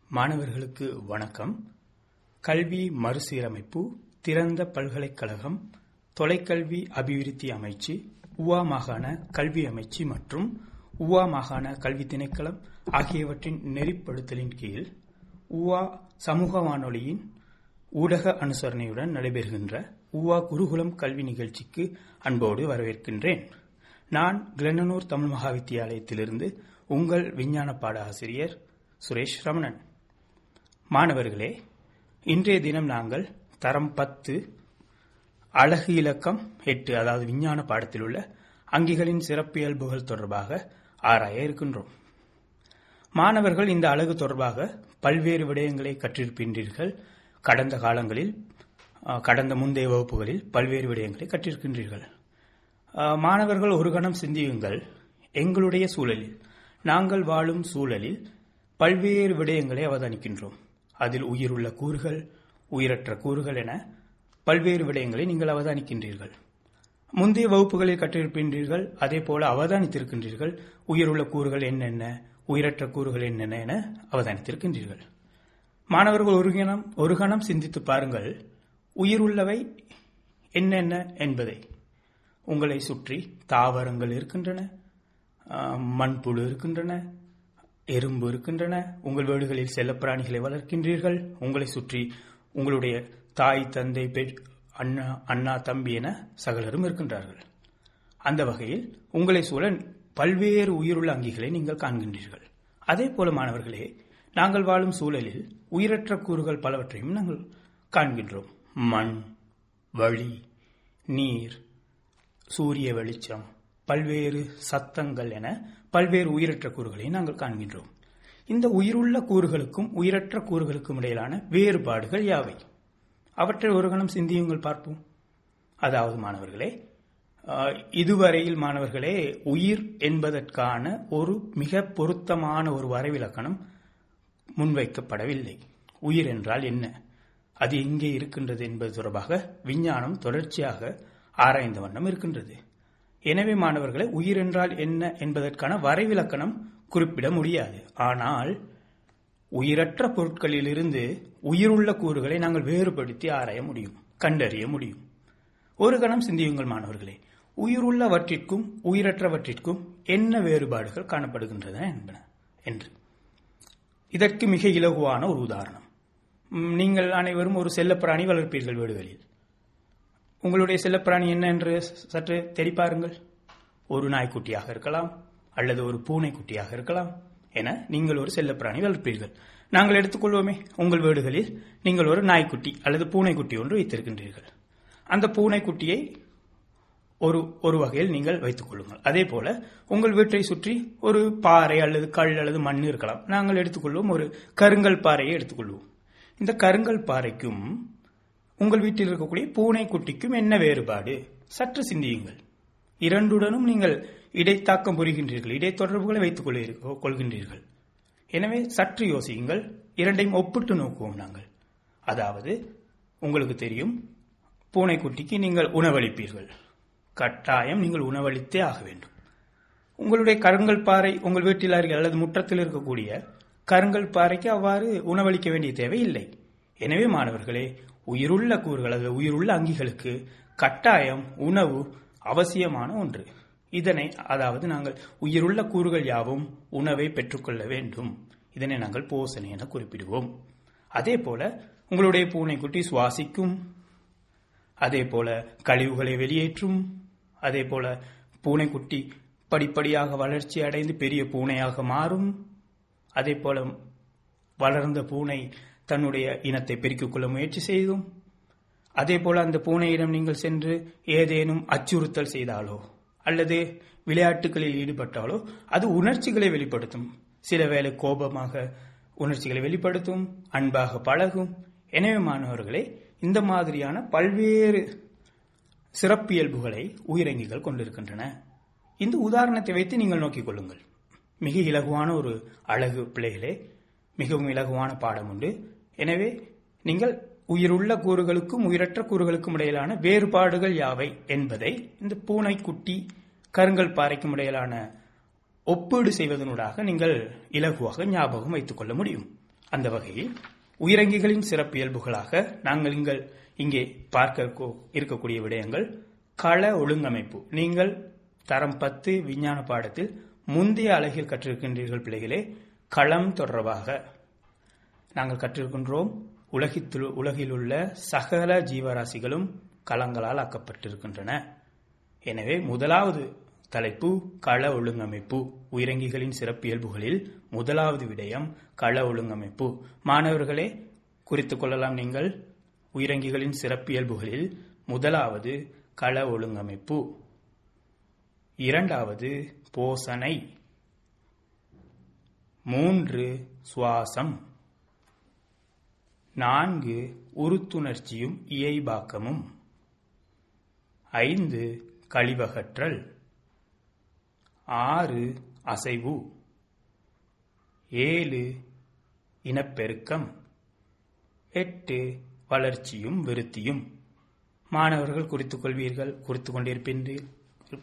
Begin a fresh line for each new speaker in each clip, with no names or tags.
மாணவர்களுக்கு வணக்கம் கல்வி மறுசீரமைப்பு திறந்த பல்கலைக்கழகம் தொலைக்கல்வி அபிவிருத்தி அமைச்சு உவா மாகாண கல்வி அமைச்சு மற்றும் உவா மாகாண கல்வி திணைக்களம் ஆகியவற்றின் நெறிப்படுத்தலின் கீழ் உவா சமூக வானொலியின் ஊடக அனுசரணையுடன் நடைபெறுகின்ற உவா குருகுலம் கல்வி நிகழ்ச்சிக்கு அன்போடு வரவேற்கின்றேன் நான் கிளனனூர் தமிழ் மகா வித்தியாலயத்திலிருந்து உங்கள் விஞ்ஞான பாட ஆசிரியர் சுரேஷ் ரமணன் மாணவர்களே இன்றைய தினம் நாங்கள் தரம் பத்து அழகு இலக்கம் எட்டு அதாவது விஞ்ஞான பாடத்தில் உள்ள அங்கிகளின் சிறப்பியல்புகள் தொடர்பாக ஆராய இருக்கின்றோம் மாணவர்கள் இந்த அழகு தொடர்பாக பல்வேறு விடயங்களை கற்றிருக்கின்றீர்கள் கடந்த காலங்களில் அஹ், கடந்த முந்தைய வகுப்புகளில் பல்வேறு விடயங்களை கற்றிருக்கின்றீர்கள் அஹ், மாணவர்கள் ஒரு கணம் சிந்தியுங்கள் எங்களுடைய சூழலில் நாங்கள் வாழும் சூழலில் பல்வேறு விடயங்களை அவதானிக்கின்றோம் அதில் உயிருள்ள கூறுகள் உயிரற்ற கூறுகள் என பல்வேறு விடயங்களை நீங்கள் அவதானிக்கின்றீர்கள் முந்தைய வகுப்புகளில் கற்றிருக்கின்றீர்கள் அதே போல அவதானித்திருக்கின்றீர்கள் உயிருள்ள கூறுகள் என்னென்ன உயிரற்ற கூறுகள் என்னென்ன என அவதானித்திருக்கின்றீர்கள் மாணவர்கள் ஒரு கணம் ஒரு கணம் சிந்தித்து பாருங்கள் உயிருள்ளவை என்னென்ன என்பதை உங்களை சுற்றி தாவரங்கள் இருக்கின்றன ஆஹ், மண்புழு இருக்கின்றன எறும்பு இருக்கின்றன உங்கள் வீடுகளில் செல்லப்பிராணிகளை வளர்க்கின்றீர்கள் உங்களை சுற்றி உங்களுடைய தாய் தந்தை பெற் அண்ணா அண்ணா தம்பி என சகலரும் இருக்கின்றார்கள் அந்த வகையில் உங்களை சூழ பல்வேறு உயிருள்ள அங்கிகளை நீங்கள் காண்கின்றீர்கள் அதே போல மாணவர்களே நாங்கள் வாழும் சூழலில் உயிரற்ற கூறுகள் பலவற்றையும் நாங்கள் காண்கின்றோம் மண் வழி நீர் சூரிய வெளிச்சம் பல்வேறு சத்தங்கள் என பல்வேறு உயிரற்ற கூறுகளை நாங்கள் காண்கின்றோம் இந்த உயிருள்ள கூறுகளுக்கும் உயிரற்ற கூறுகளுக்கும் இடையிலான வேறுபாடுகள் யாவை அவற்றை ஒரு கணம் சிந்தியுங்கள் பார்ப்போம் அதாவது மாணவர்களே ஆஹ், இதுவரையில் மாணவர்களே உயிர் என்பதற்கான ஒரு மிக பொருத்தமான ஒரு வரைவிலக்கணம் முன்வைக்கப்படவில்லை உயிர் என்றால் என்ன அது எங்கே இருக்கின்றது என்பது தொடர்பாக விஞ்ஞானம் தொடர்ச்சியாக ஆராய்ந்த வண்ணம் இருக்கின்றது எனவே மாணவர்களே உயிர் என்றால் என்ன என்பதற்கான வரைவிலக்கணம் குறிப்பிட முடியாது ஆனால் உயிரற்ற பொருட்களிலிருந்து உயிருள்ள கூறுகளை நாங்கள் வேறுபடுத்தி ஆராய முடியும் கண்டறிய முடியும் ஒரு கணம் சிந்தியுங்கள் மாணவர்களே உயிருள்ளவற்றிற்கும் உயிரற்றவற்றிற்கும் என்ன வேறுபாடுகள் காணப்படுகின்றன என்பன என்று இதற்கு மிக இலகுவான ஒரு உதாரணம் ம், நீங்கள் அனைவரும் ஒரு செல்லப்பிராணி வளர்ப்பீர்கள் வீடுகளில் உங்களுடைய செல்லப்பிராணி என்ன என்று சற்று தெரிப்பாருங்கள் ஒரு நாய்க்குட்டியாக இருக்கலாம் அல்லது ஒரு பூனைக்குட்டியாக இருக்கலாம் என நீங்கள் ஒரு செல்லப்பிராணி வளர்ப்பீர்கள் நாங்கள் எடுத்துக்கொள்வோமே உங்கள் வீடுகளில் நீங்கள் ஒரு நாய்க்குட்டி அல்லது பூனைக்குட்டி ஒன்று வைத்திருக்கின்றீர்கள் அந்த பூனைக்குட்டியை ஒரு ஒரு வகையில் நீங்கள் வைத்துக் கொள்ளுங்கள் அதே போல உங்கள் வீட்டை சுற்றி ஒரு பாறை அல்லது கல் அல்லது மண் இருக்கலாம் நாங்கள் எடுத்துக்கொள்வோம் ஒரு கருங்கல் பாறையை எடுத்துக்கொள்வோம் இந்த கருங்கல் பாறைக்கும் உங்கள் வீட்டில் இருக்கக்கூடிய பூனைக்குட்டிக்கும் என்ன வேறுபாடு சற்று சிந்தியுங்கள் இரண்டுடனும் நீங்கள் இடைத்தாக்கம் புரிகின்றீர்கள் இடைத்தொடர்புகளை வைத்துக் கொள்ளீர்கள்- கொள்கின்றீர்கள் எனவே சற்று யோசியுங்கள் இரண்டையும் ஒப்பிட்டு நோக்குவோம் நாங்கள் அதாவது உங்களுக்கு தெரியும் பூனைக்குட்டிக்கு நீங்கள் உணவளிப்பீர்கள் கட்டாயம் நீங்கள் உணவளித்தே ஆக வேண்டும் உங்களுடைய கருங்கல் பாறை உங்கள் வீட்டில் அருகில் அல்லது முற்றத்தில் இருக்கக்கூடிய கருங்கல் பாறைக்கு அவ்வாறு உணவளிக்க வேண்டிய தேவை இல்லை எனவே மாணவர்களே உயிருள்ள கூறுகள் அல்லது உயிருள்ள அங்கிகளுக்கு கட்டாயம் உணவு அவசியமான ஒன்று இதனை அதாவது நாங்கள் உயிருள்ள கூறுகள் யாவும் உணவை பெற்றுக்கொள்ள வேண்டும் இதனை நாங்கள் போசனை என குறிப்பிடுவோம் அதே போல உங்களுடைய பூனைக்குட்டி சுவாசிக்கும் அதே போல கழிவுகளை வெளியேற்றும் அதே போல பூனைக்குட்டி படிப்படியாக வளர்ச்சி அடைந்து பெரிய பூனையாக மாறும் அதே போல வளர்ந்த பூனை தன்னுடைய இனத்தை பெருக்கிக் கொள்ள முயற்சி செய்தும் அதே போல அந்த பூனையிடம் நீங்கள் சென்று ஏதேனும் அச்சுறுத்தல் செய்தாலோ அல்லது விளையாட்டுகளில் ஈடுபட்டாலோ அது உணர்ச்சிகளை வெளிப்படுத்தும் சில வேளை கோபமாக உணர்ச்சிகளை வெளிப்படுத்தும் அன்பாக பழகும் எனவே மாணவர்களே இந்த மாதிரியான பல்வேறு சிறப்பியல்புகளை உயிரங்கிகள் கொண்டிருக்கின்றன இந்த உதாரணத்தை வைத்து நீங்கள் நோக்கிக் கொள்ளுங்கள் மிக இலகுவான ஒரு அழகு பிள்ளைகளே மிகவும் இலகுவான பாடம் உண்டு எனவே நீங்கள் உயிருள்ள கூறுகளுக்கும் உயிரற்ற கூறுகளுக்கும் இடையிலான வேறுபாடுகள் யாவை என்பதை இந்த பூனைக்குட்டி கருங்கல் பாறைக்கும் இடையிலான ஒப்பீடு செய்வதனூடாக நீங்கள் இலகுவாக ஞாபகம் வைத்துக் கொள்ள முடியும் அந்த வகையில் உயிரங்கிகளின் சிறப்பியல்புகளாக நாங்கள் இங்கள் இங்கே பார்க்க இருக்கக்கூடிய விடயங்கள் கள ஒழுங்கமைப்பு நீங்கள் தரம் பத்து விஞ்ஞான பாடத்தில் முந்தைய அழகில் கற்றிருக்கின்றீர்கள் பிள்ளைகளே களம் தொடர்பாக நாங்கள் கற்றிருக்கின்றோம் உலகில் உலகில் உள்ள சகல ஜீவராசிகளும் களங்களால் ஆக்கப்பட்டிருக்கின்றன எனவே முதலாவது தலைப்பு கள ஒழுங்கமைப்பு உயிரங்கிகளின் சிறப்பியல்புகளில் முதலாவது விடயம் கள ஒழுங்கமைப்பு மாணவர்களே குறித்துக் கொள்ளலாம் நீங்கள் உயிரங்கிகளின் சிறப்பியல்புகளில் முதலாவது கள ஒழுங்கமைப்பு இரண்டாவது போசனை மூன்று சுவாசம் நான்கு உறுத்துணர்ச்சியும் இயைபாக்கமும் ஐந்து கழிவகற்றல் ஆறு அசைவு ஏழு இனப்பெருக்கம் எட்டு வளர்ச்சியும் விருத்தியும் மாணவர்கள் குறித்துக் கொள்வீர்கள் குறித்துக் கொண்டிருப்பீர்கள்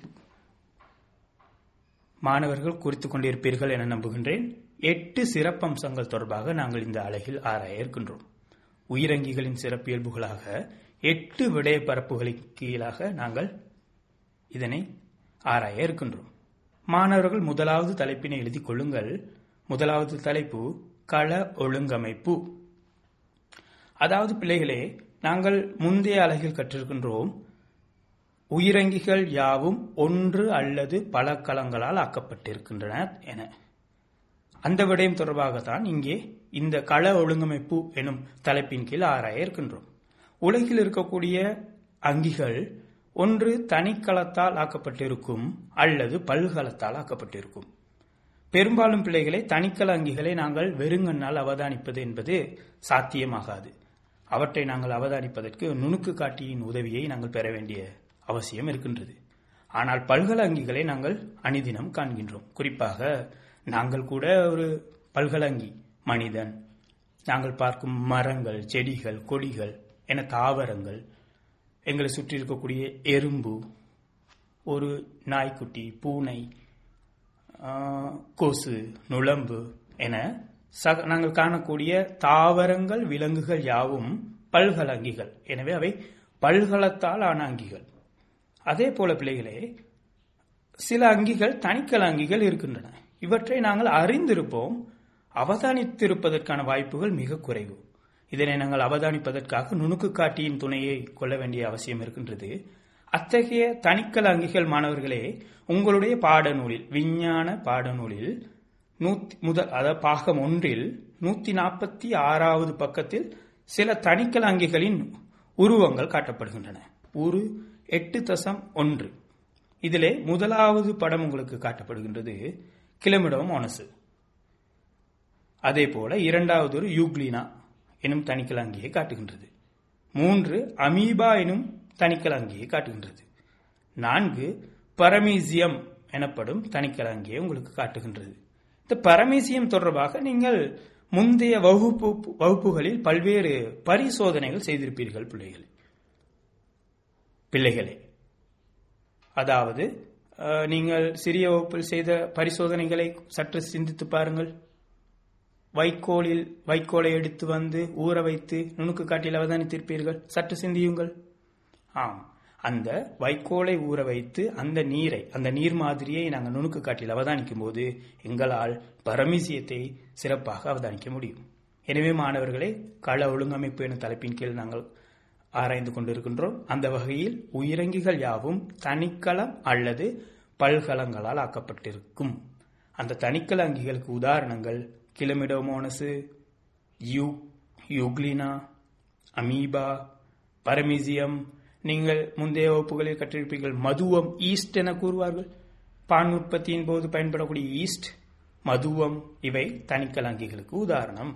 மாணவர்கள் குறித்துக் கொண்டிருப்பீர்கள் என நம்புகின்றேன் எட்டு சிறப்பம்சங்கள் தொடர்பாக நாங்கள் இந்த அலகில் ஆராய இருக்கின்றோம் உயிரங்கிகளின் சிறப்பியல்புகளாக எட்டு விடய பரப்புகளின் கீழாக நாங்கள் இதனை ஆராய இருக்கின்றோம் மாணவர்கள் முதலாவது தலைப்பினை எழுதிக் கொள்ளுங்கள் முதலாவது தலைப்பு கள ஒழுங்கமைப்பு அதாவது பிள்ளைகளே நாங்கள் முந்தைய அலகில் கற்றிருக்கின்றோம் உயிரங்கிகள் யாவும் ஒன்று அல்லது பல களங்களால் ஆக்கப்பட்டிருக்கின்றன என அந்த விடயம் தொடர்பாகத்தான் இங்கே இந்த கள ஒழுங்கமைப்பு எனும் தலைப்பின் கீழ் ஆராய இருக்கின்றோம் உலகில் இருக்கக்கூடிய அங்கிகள் ஒன்று தனிக்களத்தால் ஆக்கப்பட்டிருக்கும் அல்லது பல்கலத்தால் ஆக்கப்பட்டிருக்கும் பெரும்பாலும் பிள்ளைகளை தனிக்கல அங்கிகளை நாங்கள் வெறுங்கண்ணால் அவதானிப்பது என்பது சாத்தியமாகாது அவற்றை நாங்கள் அவதானிப்பதற்கு நுணுக்கு காட்டியின் உதவியை நாங்கள் பெற வேண்டிய அவசியம் இருக்கின்றது ஆனால் பல்கல அங்கிகளை நாங்கள் அணிதினம் காண்கின்றோம் குறிப்பாக நாங்கள் கூட ஒரு பல்கலங்கி மனிதன் நாங்கள் பார்க்கும் மரங்கள் செடிகள் கொடிகள் என தாவரங்கள் எங்களை சுற்றி இருக்கக்கூடிய எறும்பு ஒரு நாய்க்குட்டி பூனை கொசு நுளம்பு என சக நாங்கள் காணக்கூடிய தாவரங்கள் விலங்குகள் யாவும் பல்கலங்கிகள் எனவே அவை பல்கலத்தால் ஆன அங்கிகள் அதே போல பிள்ளைகளே சில அங்கிகள் தனிக்கல அங்கிகள் இருக்கின்றன இவற்றை நாங்கள் அறிந்திருப்போம் அவதானித்திருப்பதற்கான வாய்ப்புகள் மிக குறைவு இதனை நாங்கள் அவதானிப்பதற்காக நுணுக்கு காட்டியின் துணையை கொள்ள வேண்டிய அவசியம் இருக்கின்றது அத்தகைய தனிக்கல அங்கிகள் மாணவர்களே உங்களுடைய பாடநூலில் விஞ்ஞான பாடநூலில் நூத்தி முதல் அதாவது பாகம் ஒன்றில் நூத்தி நாற்பத்தி ஆறாவது பக்கத்தில் சில தனிக்கல அங்கிகளின் உருவங்கள் காட்டப்படுகின்றன ஒரு எட்டு தசம் ஒன்று இதிலே முதலாவது படம் உங்களுக்கு காட்டப்படுகின்றது கிளமிடம் மோனசு அதே போல இரண்டாவது ஒரு யூக்லினா எனும் தனிக்கலாங்கியை காட்டுகின்றது மூன்று அமீபா எனும் தனிக்கலாங்கியை காட்டுகின்றது நான்கு பரமீசியம் எனப்படும் தனிக்கலாங்கியை உங்களுக்கு காட்டுகின்றது இந்த பரமீசியம் தொடர்பாக நீங்கள் முந்தைய வகுப்பு வகுப்புகளில் பல்வேறு பரிசோதனைகள் செய்திருப்பீர்கள் பிள்ளைகள் பிள்ளைகளே அதாவது நீங்கள் சிறிய வகுப்பில் செய்த பரிசோதனைகளை சற்று சிந்தித்து பாருங்கள் வைக்கோலில் வைக்கோலை எடுத்து வந்து ஊற வைத்து நுணுக்கு காட்டில் அவதானித்திருப்பீர்கள் சற்று சிந்தியுங்கள் ஆம் அந்த வைக்கோலை ஊற வைத்து அந்த நீரை அந்த நீர் மாதிரியை நாங்கள் நுணுக்கு காட்டில் அவதானிக்கும் போது எங்களால் பரமிசியத்தை சிறப்பாக அவதானிக்க முடியும் எனவே மாணவர்களே கள ஒழுங்கமைப்பு எனும் தலைப்பின் கீழ் நாங்கள் ஆராய்ந்து கொண்டிருக்கின்றோம் அந்த வகையில் உயிரங்கிகள் யாவும் தனிக்களம் அல்லது பல்கலங்களால் ஆக்கப்பட்டிருக்கும் அந்த தனிக்கல அங்கிகளுக்கு உதாரணங்கள் கிளமிடோமோனசு யூ யூக்லினா அமீபா பரமிசியம் நீங்கள் முந்தைய வகுப்புகளில் கற்றிருப்பீர்கள் மதுவம் ஈஸ்ட் என கூறுவார்கள் பான் உற்பத்தியின் போது பயன்படக்கூடிய ஈஸ்ட் மதுவம் இவை தனிக்கல அங்கிகளுக்கு உதாரணம்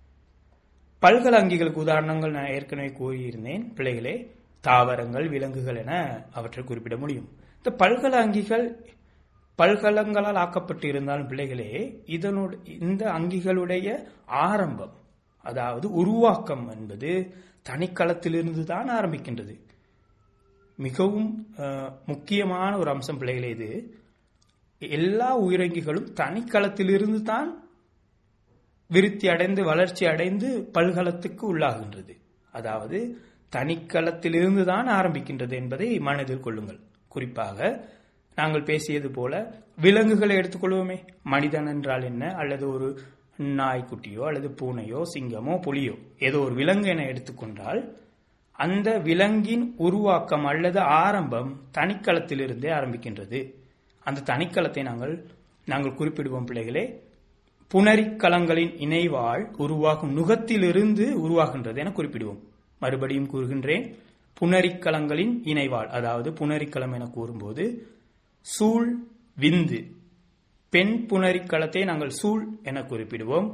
பல்கல அங்கிகளுக்கு உதாரணங்கள் நான் ஏற்கனவே கூறியிருந்தேன் பிள்ளைகளே தாவரங்கள் விலங்குகள் என அவற்றை குறிப்பிட முடியும் இந்த பல்கல அங்கிகள் பல்கலங்களால் ஆக்கப்பட்டு இருந்தாலும் பிள்ளைகளே இதனோட இந்த அங்கிகளுடைய ஆரம்பம் அதாவது உருவாக்கம் என்பது தனிக்களத்திலிருந்து தான் ஆரம்பிக்கின்றது மிகவும் முக்கியமான ஒரு அம்சம் பிள்ளைகளே இது எல்லா உயிரங்கிகளும் தனிக்களத்திலிருந்து தான் விருத்தி அடைந்து வளர்ச்சி அடைந்து பல்கலத்துக்கு உள்ளாகின்றது அதாவது தனிக்களத்திலிருந்து தான் ஆரம்பிக்கின்றது என்பதை மனதில் கொள்ளுங்கள் குறிப்பாக நாங்கள் பேசியது போல விலங்குகளை எடுத்துக்கொள்வோமே மனிதன் என்றால் என்ன அல்லது ஒரு நாய்க்குட்டியோ அல்லது பூனையோ சிங்கமோ புலியோ ஏதோ ஒரு விலங்கு என எடுத்துக்கொண்டால் அந்த விலங்கின் உருவாக்கம் அல்லது ஆரம்பம் தனிக்களத்திலிருந்தே ஆரம்பிக்கின்றது அந்த தனிக்களத்தை நாங்கள் நாங்கள் குறிப்பிடுவோம் பிள்ளைகளே புனரிக்களங்களின் இணைவால் உருவாகும் நுகத்திலிருந்து உருவாகின்றது என குறிப்பிடுவோம் மறுபடியும் கூறுகின்றேன் புனரிக்களங்களின் இணைவால் அதாவது புனரிக்களம் என கூறும்போது சூழ் விந்து பெண் புனரிக்களத்தை நாங்கள் சூழ் என குறிப்பிடுவோம்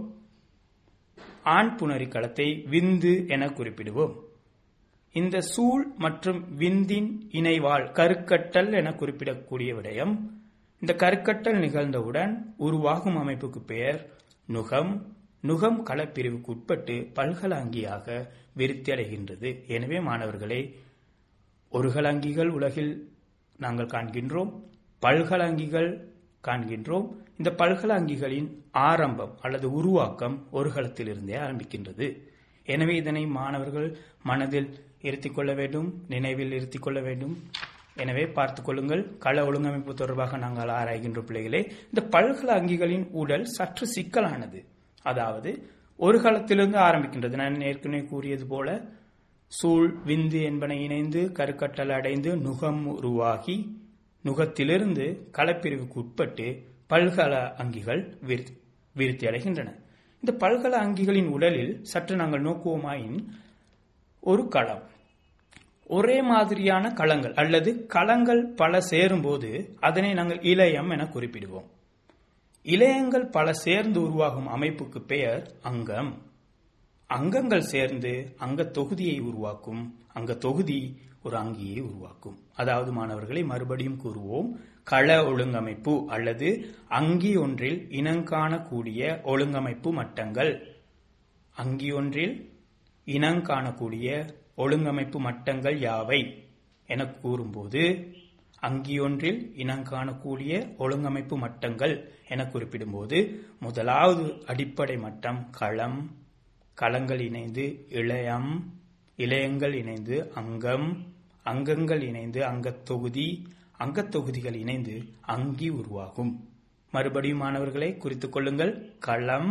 ஆண் புனரிக்களத்தை விந்து என குறிப்பிடுவோம் இந்த சூழ் மற்றும் விந்தின் இணைவால் கருக்கட்டல் என குறிப்பிடக்கூடிய விடயம் இந்த கருக்கட்டல் நிகழ்ந்தவுடன் உருவாகும் அமைப்புக்கு பெயர் நுகம் நுகம் களப்பிரிவுக்கு உட்பட்டு பல்கலாங்கியாக விருத்தி அடைகின்றது எனவே மாணவர்களே ஒருகலாங்கிகள் உலகில் நாங்கள் காண்கின்றோம் பல்கலாங்கிகள் காண்கின்றோம் இந்த பல்கலாங்கிகளின் ஆரம்பம் அல்லது உருவாக்கம் ஒரு களத்திலிருந்தே ஆரம்பிக்கின்றது எனவே இதனை மாணவர்கள் மனதில் இருத்திக் கொள்ள வேண்டும் நினைவில் இருத்திக் கொள்ள வேண்டும் எனவே பார்த்துக் கொள்ளுங்கள் கள ஒழுங்கமைப்பு தொடர்பாக நாங்கள் ஆராய்கின்ற பிள்ளைகளே இந்த பல்கல அங்கிகளின் உடல் சற்று சிக்கலானது அதாவது ஒரு காலத்திலிருந்து ஆரம்பிக்கின்றது நான் ஏற்கனவே கூறியது போல சூழ் விந்து என்பன இணைந்து கருக்கட்டல் அடைந்து நுகம் உருவாகி நுகத்திலிருந்து களப்பிரிவுக்கு உட்பட்டு பல்கல அங்கிகள் விருத்தி அடைகின்றன இந்த பல்கல அங்கிகளின் உடலில் சற்று நாங்கள் நோக்குவோமாயின் ஒரு களம் ஒரே மாதிரியான களங்கள் அல்லது களங்கள் பல சேரும்போது அதனை நாங்கள் இளையம் என குறிப்பிடுவோம் இளையங்கள் பல சேர்ந்து உருவாகும் அமைப்புக்கு பெயர் அங்கம் அங்கங்கள் சேர்ந்து அங்க தொகுதியை உருவாக்கும் அங்க தொகுதி ஒரு அங்கியை உருவாக்கும் அதாவது மாணவர்களை மறுபடியும் கூறுவோம் கள ஒழுங்கமைப்பு அல்லது அங்கி ஒன்றில் இனங்காணக்கூடிய ஒழுங்கமைப்பு மட்டங்கள் அங்கி ஒன்றில் இனங்காணக்கூடிய ஒழுங்கமைப்பு மட்டங்கள் யாவை என கூறும்போது அங்கியொன்றில் இனங்காணக்கூடிய ஒழுங்கமைப்பு மட்டங்கள் என குறிப்பிடும்போது முதலாவது அடிப்படை மட்டம் களம் களங்கள் இணைந்து இளையம் இளையங்கள் இணைந்து அங்கம் அங்கங்கள் இணைந்து அங்கத்தொகுதி அங்கத்தொகுதிகள் இணைந்து அங்கி உருவாகும் மறுபடியும் மாணவர்களை குறித்துக் கொள்ளுங்கள் களம்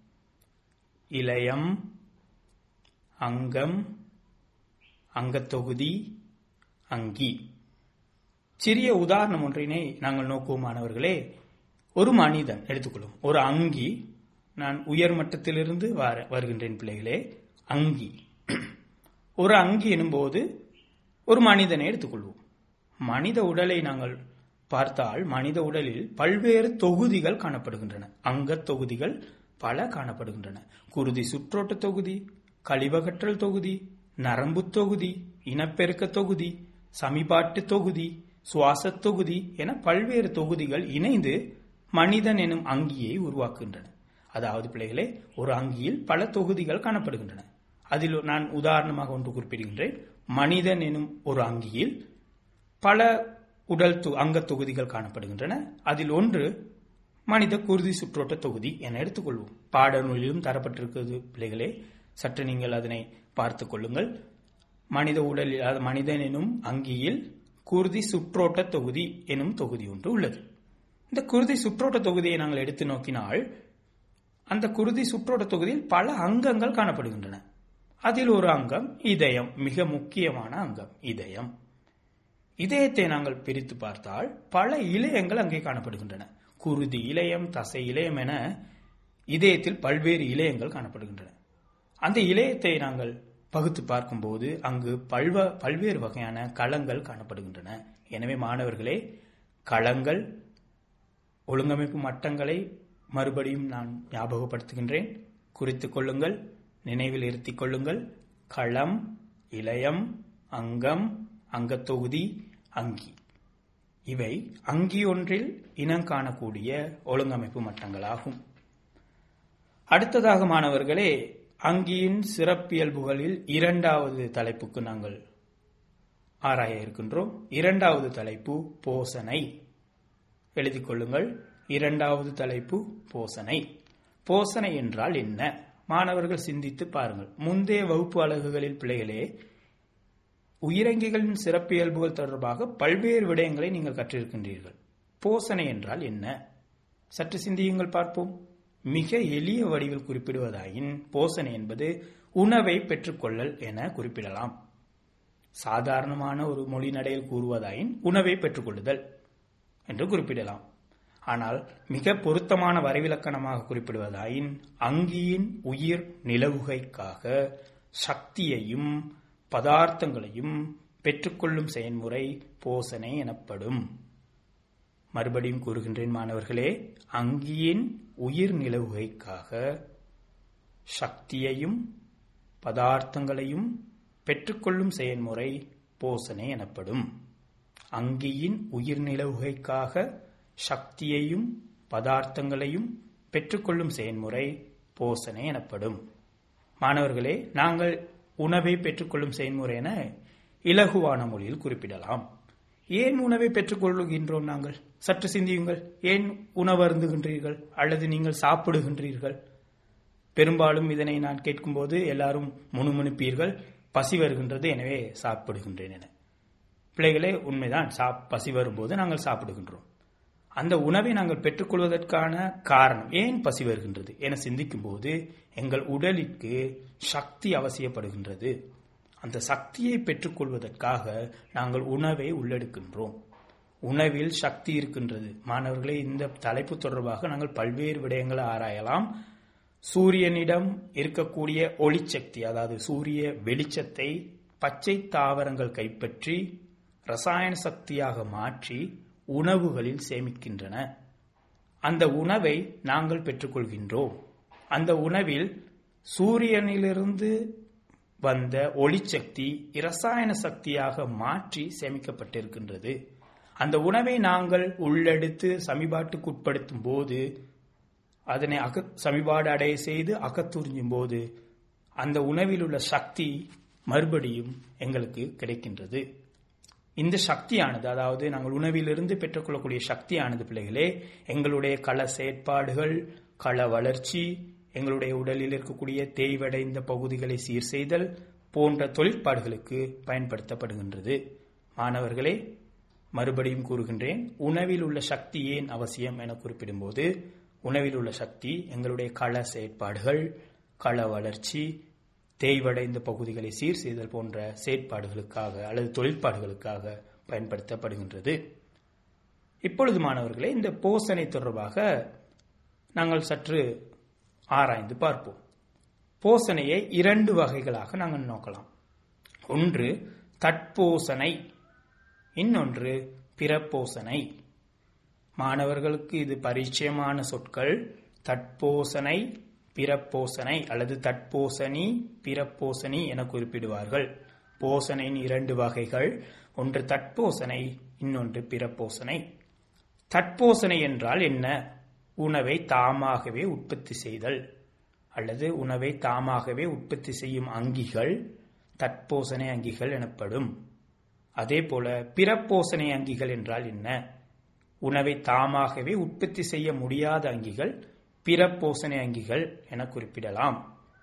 இளையம் அங்கம் அங்கத்தொகுதி அங்கி சிறிய உதாரணம் ஒன்றினை நாங்கள் நோக்குவோம் மாணவர்களே ஒரு மனிதன் எடுத்துக்கொள்ளும் ஒரு அங்கி நான் உயர் மட்டத்திலிருந்து வருகின்றேன் பிள்ளைகளே அங்கி ஒரு அங்கி எனும்போது ஒரு மனிதனை எடுத்துக்கொள்வோம் மனித உடலை நாங்கள் பார்த்தால் மனித உடலில் பல்வேறு தொகுதிகள் காணப்படுகின்றன அங்க தொகுதிகள் பல காணப்படுகின்றன குருதி சுற்றோட்ட தொகுதி கழிவகற்றல் தொகுதி நரம்பு தொகுதி இனப்பெருக்க தொகுதி சமிபாட்டு தொகுதி சுவாச தொகுதி என பல்வேறு தொகுதிகள் இணைந்து மனிதன் எனும் அங்கியை உருவாக்குகின்றன அதாவது பிள்ளைகளே ஒரு அங்கியில் பல தொகுதிகள் காணப்படுகின்றன அதில் நான் உதாரணமாக ஒன்று குறிப்பிடுகின்றேன் மனிதன் எனும் ஒரு அங்கியில் பல உடல் அங்க தொகுதிகள் காணப்படுகின்றன அதில் ஒன்று மனித குருதி சுற்றோட்ட தொகுதி என எடுத்துக்கொள்வோம் பாடநூலிலும் தரப்பட்டிருக்கிறது பிள்ளைகளே சற்று நீங்கள் அதனை பார்த்துக் கொள்ளுங்கள் மனித உடலில் மனிதன் எனும் அங்கியில் குருதி சுற்றோட்ட தொகுதி எனும் தொகுதி ஒன்று உள்ளது இந்த குருதி சுற்றோட்ட தொகுதியை நாங்கள் எடுத்து நோக்கினால் அந்த குருதி சுற்றோட்ட தொகுதியில் பல அங்கங்கள் காணப்படுகின்றன அதில் ஒரு அங்கம் இதயம் மிக முக்கியமான அங்கம் இதயம் இதயத்தை நாங்கள் பிரித்து பார்த்தால் பல இளையங்கள் அங்கே காணப்படுகின்றன குருதி இளையம் தசை இளையம் என இதயத்தில் பல்வேறு இளையங்கள் காணப்படுகின்றன அந்த இளையத்தை நாங்கள் பகுத்து பார்க்கும்போது அங்கு பல்வ பல்வேறு வகையான களங்கள் காணப்படுகின்றன எனவே மாணவர்களே களங்கள் ஒழுங்கமைப்பு மட்டங்களை மறுபடியும் நான் ஞாபகப்படுத்துகின்றேன் குறித்துக் கொள்ளுங்கள் நினைவில் இருத்திக் கொள்ளுங்கள் களம் இளையம் அங்கம் அங்கத்தொகுதி அங்கி இவை அங்கி ஒன்றில் இனம் காணக்கூடிய ஒழுங்கமைப்பு மட்டங்களாகும் அடுத்ததாக மாணவர்களே அங்கியின் சிறப்பியல்புகளில் இரண்டாவது தலைப்புக்கு நாங்கள் ஆராய இருக்கின்றோம் இரண்டாவது தலைப்பு போசனை எழுதிக் கொள்ளுங்கள் இரண்டாவது தலைப்பு போசனை போசனை என்றால் என்ன மாணவர்கள் சிந்தித்து பாருங்கள் முந்தைய வகுப்பு அலகுகளில் பிள்ளைகளே உயிரங்கிகளின் சிறப்பியல்புகள் தொடர்பாக பல்வேறு விடயங்களை நீங்கள் கற்றிருக்கின்றீர்கள் போசனை என்றால் என்ன சற்று சிந்தியுங்கள் பார்ப்போம் மிக எளிய வடிவில் குறிப்பிடுவதாயின் போசனை என்பது உணவை பெற்றுக்கொள்ளல் என குறிப்பிடலாம் சாதாரணமான ஒரு மொழி நடையில் கூறுவதாயின் உணவை பெற்றுக்கொள்ளுதல் என்று குறிப்பிடலாம் ஆனால் மிக பொருத்தமான வரைவிலக்கணமாக குறிப்பிடுவதாயின் அங்கியின் உயிர் நிலவுகைக்காக சக்தியையும் பதார்த்தங்களையும் பெற்றுக்கொள்ளும் செயல்முறை போசனை எனப்படும் மறுபடியும் கூறுகின்றேன் மாணவர்களே அங்கியின் உயிர் நிலவுகைக்காக சக்தியையும் பதார்த்தங்களையும் பெற்றுக்கொள்ளும் செயல்முறை போசனை எனப்படும் அங்கியின் உயிர் நிலவுகைக்காக சக்தியையும் பதார்த்தங்களையும் பெற்றுக்கொள்ளும் செயல்முறை போசனை எனப்படும் மாணவர்களே நாங்கள் உணவை பெற்றுக்கொள்ளும் செயல்முறை என இலகுவான மொழியில் குறிப்பிடலாம் ஏன் உணவை பெற்றுக்கொள்ளுகின்றோம் நாங்கள் சற்று சிந்தியுங்கள் ஏன் உணவு அருந்துகின்றீர்கள் அல்லது நீங்கள் சாப்பிடுகின்றீர்கள் பெரும்பாலும் இதனை நான் கேட்கும்போது எல்லாரும் முணுமுணுப்பீர்கள் பசி வருகின்றது எனவே சாப்பிடுகின்றேன் என பிள்ளைகளே உண்மைதான் சாப் பசி வரும்போது நாங்கள் சாப்பிடுகின்றோம் அந்த உணவை நாங்கள் பெற்றுக்கொள்வதற்கான காரணம் ஏன் பசி வருகின்றது என சிந்திக்கும் போது எங்கள் உடலிற்கு சக்தி அவசியப்படுகின்றது அந்த சக்தியை பெற்றுக்கொள்வதற்காக நாங்கள் உணவை உள்ளெடுக்கின்றோம் உணவில் சக்தி இருக்கின்றது மாணவர்களே இந்த தலைப்பு தொடர்பாக நாங்கள் பல்வேறு விடயங்களை ஆராயலாம் சூரியனிடம் இருக்கக்கூடிய ஒளிச்சக்தி அதாவது சூரிய வெளிச்சத்தை பச்சை தாவரங்கள் கைப்பற்றி ரசாயன சக்தியாக மாற்றி உணவுகளில் சேமிக்கின்றன அந்த உணவை நாங்கள் பெற்றுக்கொள்கின்றோம் அந்த உணவில் சூரியனிலிருந்து வந்த ஒளிச்சக்தி இரசாயன சக்தியாக மாற்றி சேமிக்கப்பட்டிருக்கின்றது அந்த உணவை நாங்கள் உள்ளெடுத்து சமிபாட்டுக்கு உட்படுத்தும் போது அதனை அக சமிபாடு அடைய செய்து அகத்துறிஞ்சும் போது அந்த உணவில் உள்ள சக்தி மறுபடியும் எங்களுக்கு கிடைக்கின்றது இந்த சக்தியானது அதாவது நாங்கள் உணவிலிருந்து பெற்றுக்கொள்ளக்கூடிய சக்தியானது பிள்ளைகளே எங்களுடைய கள செயற்பாடுகள் கள வளர்ச்சி எங்களுடைய உடலில் இருக்கக்கூடிய தேய்வடைந்த பகுதிகளை சீர் செய்தல் போன்ற தொழிற்பாடுகளுக்கு பயன்படுத்தப்படுகின்றது மாணவர்களே மறுபடியும் கூறுகின்றேன் உணவில் உள்ள சக்தி ஏன் அவசியம் என குறிப்பிடும்போது உணவில் உள்ள சக்தி எங்களுடைய கள செயற்பாடுகள் கள வளர்ச்சி தேய்வடைந்த பகுதிகளை சீர் செய்தல் போன்ற செயற்பாடுகளுக்காக அல்லது தொழிற்பாடுகளுக்காக பயன்படுத்தப்படுகின்றது இப்பொழுது மாணவர்களே இந்த போசனை தொடர்பாக நாங்கள் சற்று ஆராய்ந்து பார்ப்போம் போசனையை இரண்டு வகைகளாக நாங்கள் நோக்கலாம் ஒன்று தட்போசனை இன்னொன்று பிறப்போசனை மாணவர்களுக்கு இது பரிச்சயமான சொற்கள் தட்போசனை பிறப்போசனை அல்லது தட்போசனி பிறப்போசனி என குறிப்பிடுவார்கள் போசனையின் இரண்டு வகைகள் ஒன்று தட்போசனை இன்னொன்று பிறப்போசனை தட்போசனை என்றால் என்ன உணவை தாமாகவே உற்பத்தி செய்தல் அல்லது உணவை தாமாகவே உற்பத்தி செய்யும் அங்கிகள் தட்போசனை அங்கிகள் எனப்படும் அதே போல பிறப்போசனை அங்கிகள் என்றால் என்ன உணவை தாமாகவே உற்பத்தி செய்ய முடியாத அங்கிகள் பிறப்போசனை அங்கிகள் என குறிப்பிடலாம்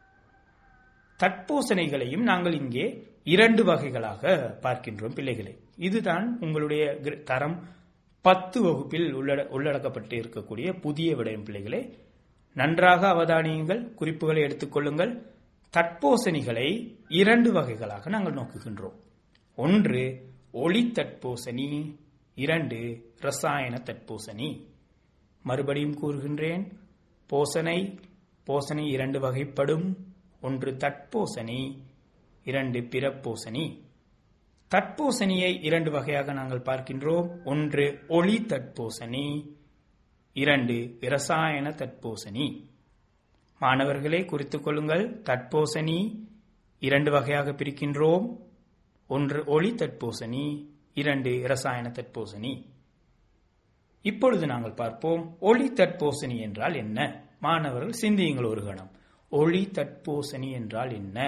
தட்போசனைகளையும் நாங்கள் இங்கே இரண்டு வகைகளாக பார்க்கின்றோம் பிள்ளைகளை இதுதான் உங்களுடைய தரம் பத்து வகுப்பில் உள்ளட உள்ளடக்கப்பட்டு இருக்கக்கூடிய புதிய விடயம் பிள்ளைகளே நன்றாக அவதானியுங்கள் குறிப்புகளை எடுத்துக்கொள்ளுங்கள் தட்போசனிகளை இரண்டு வகைகளாக நாங்கள் நோக்குகின்றோம் ஒன்று ஒளி தட்போசனி இரண்டு ரசாயன தட்போசனி மறுபடியும் கூறுகின்றேன் போசனை போசனை இரண்டு வகைப்படும் ஒன்று தட்போசனி இரண்டு பிறப்போசனி தட்போசனியை இரண்டு வகையாக நாங்கள் பார்க்கின்றோம் ஒன்று ஒளி தட்போசனி இரண்டு இரசாயன தட்போசனி மாணவர்களே குறித்துக் கொள்ளுங்கள் தட்போசனி இரண்டு வகையாக பிரிக்கின்றோம் ஒன்று ஒளி தட்போசனி இரண்டு இரசாயன தட்போசனி இப்பொழுது நாங்கள் பார்ப்போம் ஒளி தட்போசனி என்றால் என்ன மாணவர்கள் சிந்தியுங்கள் ஒரு கணம் ஒளி தட்போசனி என்றால் என்ன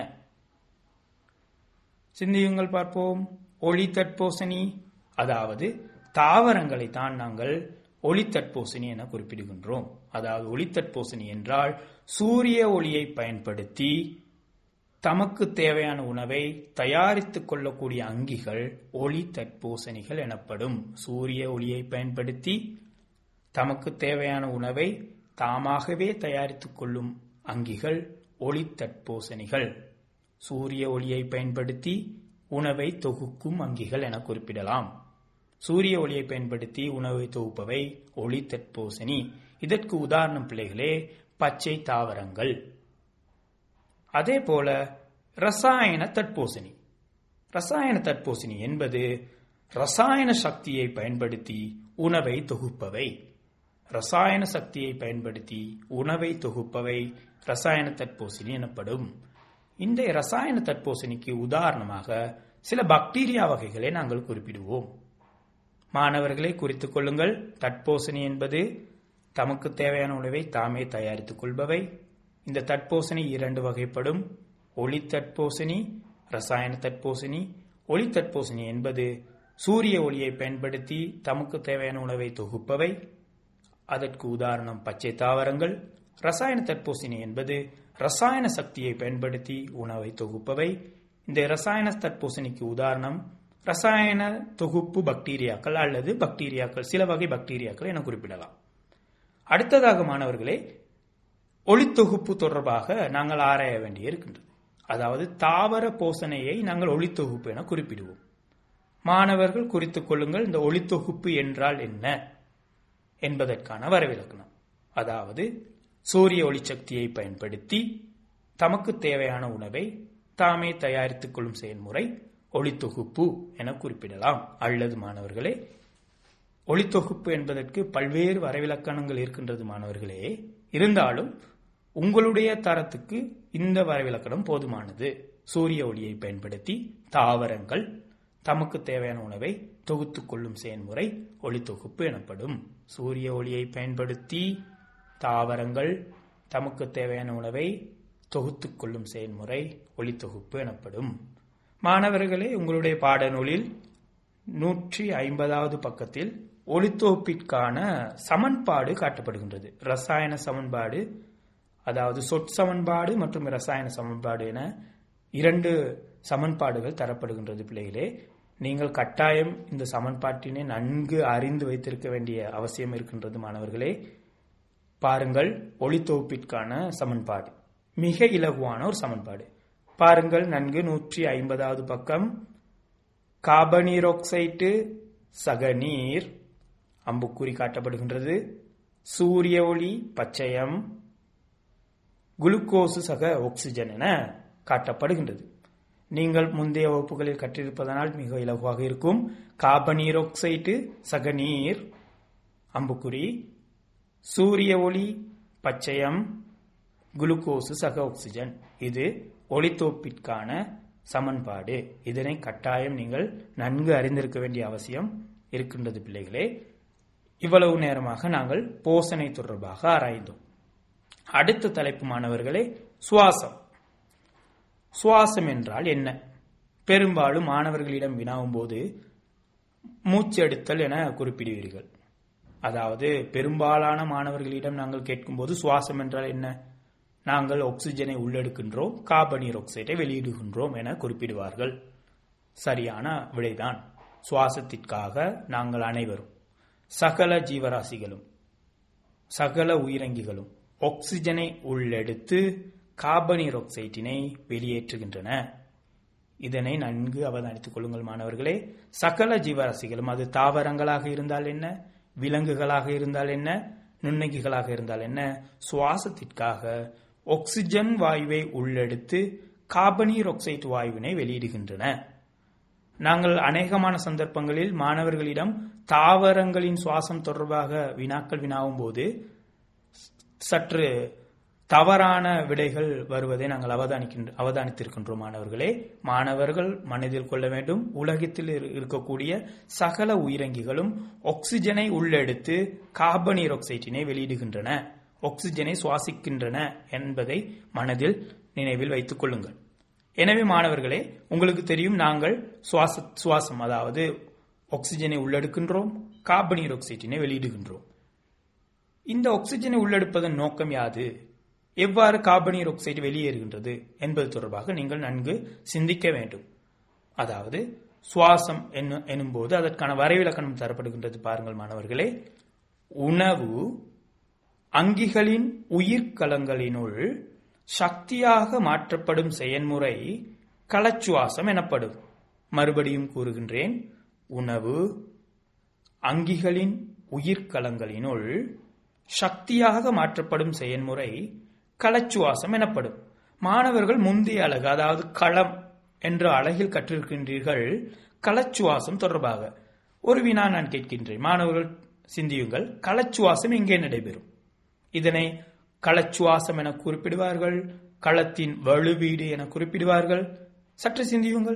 சிந்தியுங்கள் பார்ப்போம் ஒளி தட்போசனி அதாவது தாவரங்களை தான் நாங்கள் ஒளி தட்போசனி என குறிப்பிடுகின்றோம் அதாவது ஒளித்தட்போசனி என்றால் சூரிய ஒளியை பயன்படுத்தி தமக்கு தேவையான உணவை தயாரித்துக் கொள்ளக்கூடிய அங்கிகள் ஒளி தட்போசனிகள் எனப்படும் சூரிய ஒளியை பயன்படுத்தி தமக்கு தேவையான உணவை தாமாகவே தயாரித்துக் கொள்ளும் அங்கிகள் ஒளி தட்போசனிகள் சூரிய ஒளியை பயன்படுத்தி உணவை தொகுக்கும் அங்கிகள் என குறிப்பிடலாம் சூரிய ஒளியை பயன்படுத்தி உணவை தொகுப்பவை ஒளி தட்போசனி இதற்கு உதாரணம் பிள்ளைகளே பச்சை தாவரங்கள் அதே போல ரசாயன தட்போசனி ரசாயன தட்போசனி என்பது ரசாயன சக்தியை பயன்படுத்தி உணவை தொகுப்பவை ரசாயன சக்தியை பயன்படுத்தி உணவை தொகுப்பவை ரசாயன தட்போசனி எனப்படும் இந்த ரசாயன தட்போசனிக்கு உதாரணமாக சில பாக்டீரியா வகைகளை நாங்கள் குறிப்பிடுவோம் மாணவர்களை குறித்துக் கொள்ளுங்கள் தட்போசனி என்பது தமக்கு தேவையான உணவை தாமே தயாரித்துக் கொள்பவை இந்த தட்போசனி இரண்டு வகைப்படும் ஒளி தட்போசனி ரசாயன தட்போசனி ஒளி தட்போசனி என்பது சூரிய ஒளியை பயன்படுத்தி தமக்கு தேவையான உணவை தொகுப்பவை அதற்கு உதாரணம் பச்சை தாவரங்கள் ரசாயன தட்போசனி என்பது ரசாயன சக்தியை பயன்படுத்தி உணவை தொகுப்பவை இந்த ரசாயன தட்போசனிக்கு உதாரணம் ரசாயன தொகுப்பு பாக்டீரியாக்கள் அல்லது பாக்டீரியாக்கள் சில வகை பாக்டீரியாக்கள் என குறிப்பிடலாம் அடுத்ததாக மாணவர்களே ஒளித்தொகுப்பு தொடர்பாக நாங்கள் ஆராய வேண்டி இருக்கின்றது அதாவது தாவர போசனையை நாங்கள் ஒளித்தொகுப்பு என குறிப்பிடுவோம் மாணவர்கள் குறித்துக் கொள்ளுங்கள் இந்த ஒளித்தொகுப்பு என்றால் என்ன என்பதற்கான வரவிலக்கணம் அதாவது சூரிய ஒளிசக்தியை பயன்படுத்தி தமக்கு தேவையான உணவை தாமே தயாரித்துக் கொள்ளும் செயல்முறை ஒளித்தொகுப்பு என குறிப்பிடலாம் அல்லது மாணவர்களே ஒளித்தொகுப்பு என்பதற்கு பல்வேறு வரவிலக்கணங்கள் இருக்கின்றது மாணவர்களே இருந்தாலும் உங்களுடைய தரத்துக்கு இந்த வரவிலக்கணம் போதுமானது சூரிய ஒளியை பயன்படுத்தி தாவரங்கள் தமக்கு தேவையான உணவை தொகுத்துக் கொள்ளும் செயல்முறை ஒளித்தொகுப்பு எனப்படும் சூரிய ஒளியை பயன்படுத்தி தாவரங்கள் தமக்கு தேவையான உணவை தொகுத்துக் கொள்ளும் செயல்முறை ஒளித்தொகுப்பு எனப்படும் மாணவர்களே உங்களுடைய பாடநூலில் நூற்றி ஐம்பதாவது பக்கத்தில் ஒளித்தொகுப்பிற்கான சமன்பாடு காட்டப்படுகின்றது ரசாயன சமன்பாடு அதாவது சொற் சமன்பாடு மற்றும் ரசாயன சமன்பாடு என இரண்டு சமன்பாடுகள் தரப்படுகின்றது பிள்ளைகளே நீங்கள் கட்டாயம் இந்த சமன்பாட்டினை நன்கு அறிந்து வைத்திருக்க வேண்டிய அவசியம் இருக்கின்றது மாணவர்களே பாருங்கள் ஒளித்தொகுப்பிற்கான சமன்பாடு மிக இலகுவான ஒரு சமன்பாடு பாருங்கள் நன்கு நூற்றி ஐம்பதாவது பக்கம் கார்பனீரோக்சைட்டு சகநீர் அம்புக்குறி காட்டப்படுகின்றது சூரிய ஒளி பச்சையம் குளுக்கோசு சக ஆக்சிஜன் என காட்டப்படுகின்றது நீங்கள் முந்தைய வகுப்புகளில் கற்றிருப்பதனால் மிக இலகுவாக இருக்கும் கார்பனீரோக்சைட்டு சகநீர் அம்புக்குறி சூரிய ஒளி பச்சையம் குளுக்கோசு சக ஆக்சிஜன் இது ஒளித்தோப்பிற்கான சமன்பாடு இதனை கட்டாயம் நீங்கள் நன்கு அறிந்திருக்க வேண்டிய அவசியம் இருக்கின்றது பிள்ளைகளே இவ்வளவு நேரமாக நாங்கள் போசனை தொடர்பாக ஆராய்ந்தோம் அடுத்த தலைப்பு மாணவர்களே சுவாசம் சுவாசம் என்றால் என்ன பெரும்பாலும் மாணவர்களிடம் வினாவும் போது மூச்செடுத்தல் என குறிப்பிடுவீர்கள் அதாவது பெரும்பாலான மாணவர்களிடம் நாங்கள் கேட்கும்போது சுவாசம் என்றால் என்ன நாங்கள் ஆக்சிஜனை உள்ளெடுக்கின்றோம் கார்பனீர் ஆக்சைடை வெளியிடுகின்றோம் என குறிப்பிடுவார்கள் சரியான விடைதான் சுவாசத்திற்காக நாங்கள் அனைவரும் சகல ஜீவராசிகளும் சகல உயிரங்கிகளும் ஆக்சிஜனை உள்ளெடுத்து கார்பனீர் ஆக்சைட்டினை வெளியேற்றுகின்றன இதனை நன்கு அவதானித்துக் கொள்ளுங்கள் மாணவர்களே சகல ஜீவராசிகளும் அது தாவரங்களாக இருந்தால் என்ன விலங்குகளாக இருந்தால் என்ன நுண்ணங்கிகளாக இருந்தால் என்ன சுவாசத்திற்காக ஆக்சிஜன் வாயுவை உள்ளெடுத்து கார்பனீர் ஆக்சைடு வாயுவினை வெளியிடுகின்றன நாங்கள் அநேகமான சந்தர்ப்பங்களில் மாணவர்களிடம் தாவரங்களின் சுவாசம் தொடர்பாக வினாக்கள் வினாவும் போது சற்று தவறான விடைகள் வருவதை நாங்கள் அவதானிக்கின்ற அவதானித்திருக்கின்றோம் மாணவர்களே மாணவர்கள் மனதில் கொள்ள வேண்டும் உலகத்தில் இருக்கக்கூடிய சகல உயிரங்கிகளும் ஆக்சிஜனை உள்ளெடுத்து கார்பனீர் ஆக்சைட்டினை வெளியிடுகின்றன ஆக்சிஜனை சுவாசிக்கின்றன என்பதை மனதில் நினைவில் வைத்துக் கொள்ளுங்கள் எனவே மாணவர்களே உங்களுக்கு தெரியும் நாங்கள் சுவாச சுவாசம் அதாவது ஆக்சிஜனை உள்ளெடுக்கின்றோம் கார்பனீர் ஆக்சைட்டினை வெளியிடுகின்றோம் இந்த ஆக்சிஜனை உள்ளெடுப்பதன் நோக்கம் யாது எவ்வாறு கார்பனீர் ஆக்சைடு வெளியேறுகின்றது என்பது தொடர்பாக நீங்கள் நன்கு சிந்திக்க வேண்டும் அதாவது சுவாசம் என்ன எனும்போது அதற்கான வரைவிலக்கணம் தரப்படுகின்றது பாருங்கள் மாணவர்களே உணவு அங்கிகளின் உயிர்க்கலங்களினுள் சக்தியாக மாற்றப்படும் செயல்முறை களச்சுவாசம் எனப்படும் மறுபடியும் கூறுகின்றேன் உணவு அங்கிகளின் உயிர்க்கலங்களினுள் சக்தியாக மாற்றப்படும் செயல்முறை களச்சுவாசம் எனப்படும் மாணவர்கள் முந்தைய அழகு அதாவது களம் என்ற அழகில் கற்றிருக்கின்றீர்கள் களச்சுவாசம் தொடர்பாக ஒரு வினா நான் கேட்கின்றேன் மாணவர்கள் சிந்தியுங்கள் களச்சுவாசம் எங்கே நடைபெறும் இதனை களச்சுவாசம் என குறிப்பிடுவார்கள் களத்தின் வலுவீடு என குறிப்பிடுவார்கள் சற்று சிந்தியுங்கள்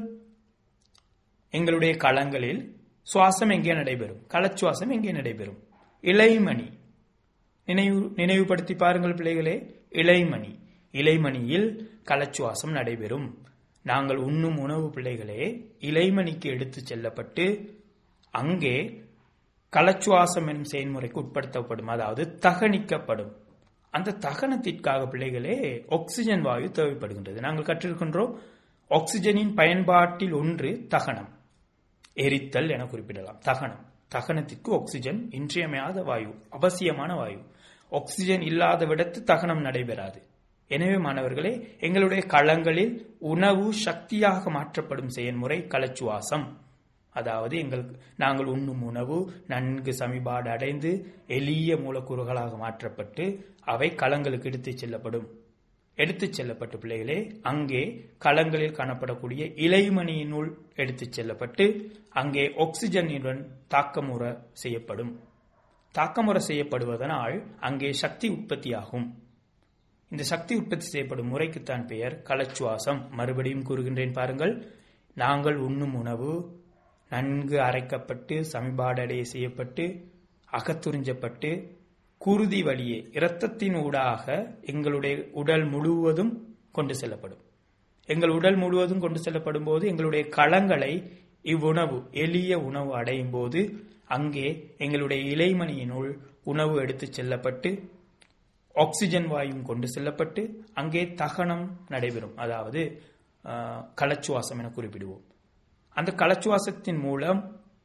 எங்களுடைய களங்களில் சுவாசம் எங்கே நடைபெறும் களச்சுவாசம் எங்கே நடைபெறும் இளைமணி நினைவு நினைவுபடுத்தி பாருங்கள் பிள்ளைகளே இளைமணி இலைமணியில் களச்சுவாசம் நடைபெறும் நாங்கள் உண்ணும் உணவு பிள்ளைகளே இலைமணிக்கு எடுத்துச் செல்லப்பட்டு அங்கே களச்சுவாசம் எனும் செயல்முறைக்கு உட்படுத்தப்படும் அதாவது தகனிக்கப்படும் அந்த தகனத்திற்காக பிள்ளைகளே ஆக்சிஜன் வாயு தேவைப்படுகின்றது நாங்கள் கற்றிருக்கின்றோம் ஆக்சிஜனின் பயன்பாட்டில் ஒன்று தகனம் எரித்தல் என குறிப்பிடலாம் தகனம் தகனத்திற்கு ஆக்சிஜன் இன்றியமையாத வாயு அவசியமான வாயு ஆக்சிஜன் இல்லாத விடத்து தகனம் நடைபெறாது எனவே மாணவர்களே எங்களுடைய களங்களில் உணவு சக்தியாக மாற்றப்படும் செயல்முறை களச்சுவாசம் அதாவது எங்களுக்கு நாங்கள் உண்ணும் உணவு நன்கு சமிபாடு அடைந்து எளிய மூலக்கூறுகளாக மாற்றப்பட்டு அவை களங்களுக்கு எடுத்துச் செல்லப்படும் எடுத்துச் செல்லப்பட்ட பிள்ளைகளே அங்கே களங்களில் காணப்படக்கூடிய இலைமணியினுள் எடுத்துச் செல்லப்பட்டு அங்கே ஆக்சிஜனுடன் தாக்கமுற செய்யப்படும் தாக்கமுற செய்யப்படுவதனால் அங்கே சக்தி உற்பத்தியாகும் இந்த சக்தி உற்பத்தி செய்யப்படும் முறைக்குத்தான் பெயர் களச்சுவாசம் மறுபடியும் கூறுகின்றேன் பாருங்கள் நாங்கள் உண்ணும் உணவு நன்கு அரைக்கப்பட்டு சமிபாடடைய செய்யப்பட்டு அகத்துறிஞ்சப்பட்டு குருதி வழியே இரத்தத்தின் ஊடாக எங்களுடைய உடல் முழுவதும் கொண்டு செல்லப்படும் எங்கள் உடல் முழுவதும் கொண்டு செல்லப்படும் போது எங்களுடைய களங்களை இவ்வுணவு எளிய உணவு அடையும் போது அங்கே எங்களுடைய இலைமணியினுள் உணவு எடுத்துச் செல்லப்பட்டு ஆக்சிஜன் வாயும் கொண்டு செல்லப்பட்டு அங்கே தகனம் நடைபெறும் அதாவது களச்சுவாசம் என குறிப்பிடுவோம் அந்த களச்சுவாசத்தின் மூலம்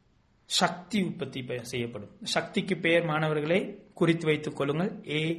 சக்தி உற்பத்தி செய்யப்படும் சக்திக்கு பெயர் மாணவர்களே குறித்து வைத்துக் கொள்ளுங்கள்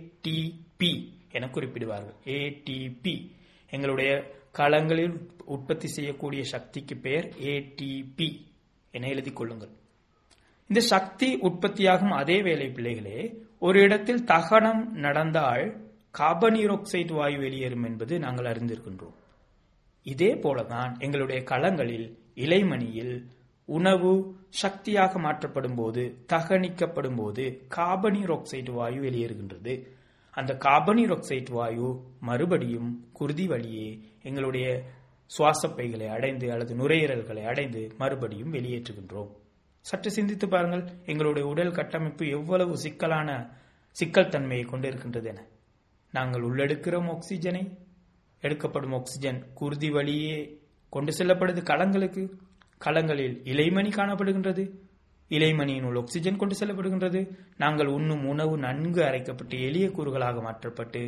ஏடிபி என குறிப்பிடுவார்கள் ஏடிபி எங்களுடைய களங்களில் உற்பத்தி செய்யக்கூடிய சக்திக்கு பெயர் ஏடிபி என எழுதிக் கொள்ளுங்கள் இந்த சக்தி உற்பத்தியாகும் அதே வேலை பிள்ளைகளே ஒரு இடத்தில் தகனம் நடந்தால் கார்பனீர் ஆக்சைடு வாயு வெளியேறும் என்பது நாங்கள் அறிந்திருக்கின்றோம் இதே போலதான் எங்களுடைய களங்களில் இலைமணியில் உணவு சக்தியாக மாற்றப்படும் போது தகனிக்கப்படும் போது கார்பனீர் ஆக்சைடு வாயு வெளியேறுகின்றது அந்த கார்பனீர் ஆக்சைடு வாயு மறுபடியும் குருதி வழியே எங்களுடைய சுவாசப்பைகளை அடைந்து அல்லது நுரையீரல்களை அடைந்து மறுபடியும் வெளியேற்றுகின்றோம் சற்று சிந்தித்து பாருங்கள் எங்களுடைய உடல் கட்டமைப்பு எவ்வளவு சிக்கலான சிக்கல் தன்மையை கொண்டிருக்கின்றது என நாங்கள் உள்ளெடுக்கிறோம் ஆக்சிஜனை எடுக்கப்படும் ஆக்சிஜன் குருதி வழியே கொண்டு செல்லப்படுது களங்களுக்கு களங்களில் இலைமணி காணப்படுகின்றது இலைமணியினுள் ஆக்சிஜன் கொண்டு செல்லப்படுகின்றது நாங்கள் உண்ணும் உணவு நன்கு அரைக்கப்பட்டு எளிய கூறுகளாக மாற்றப்பட்டு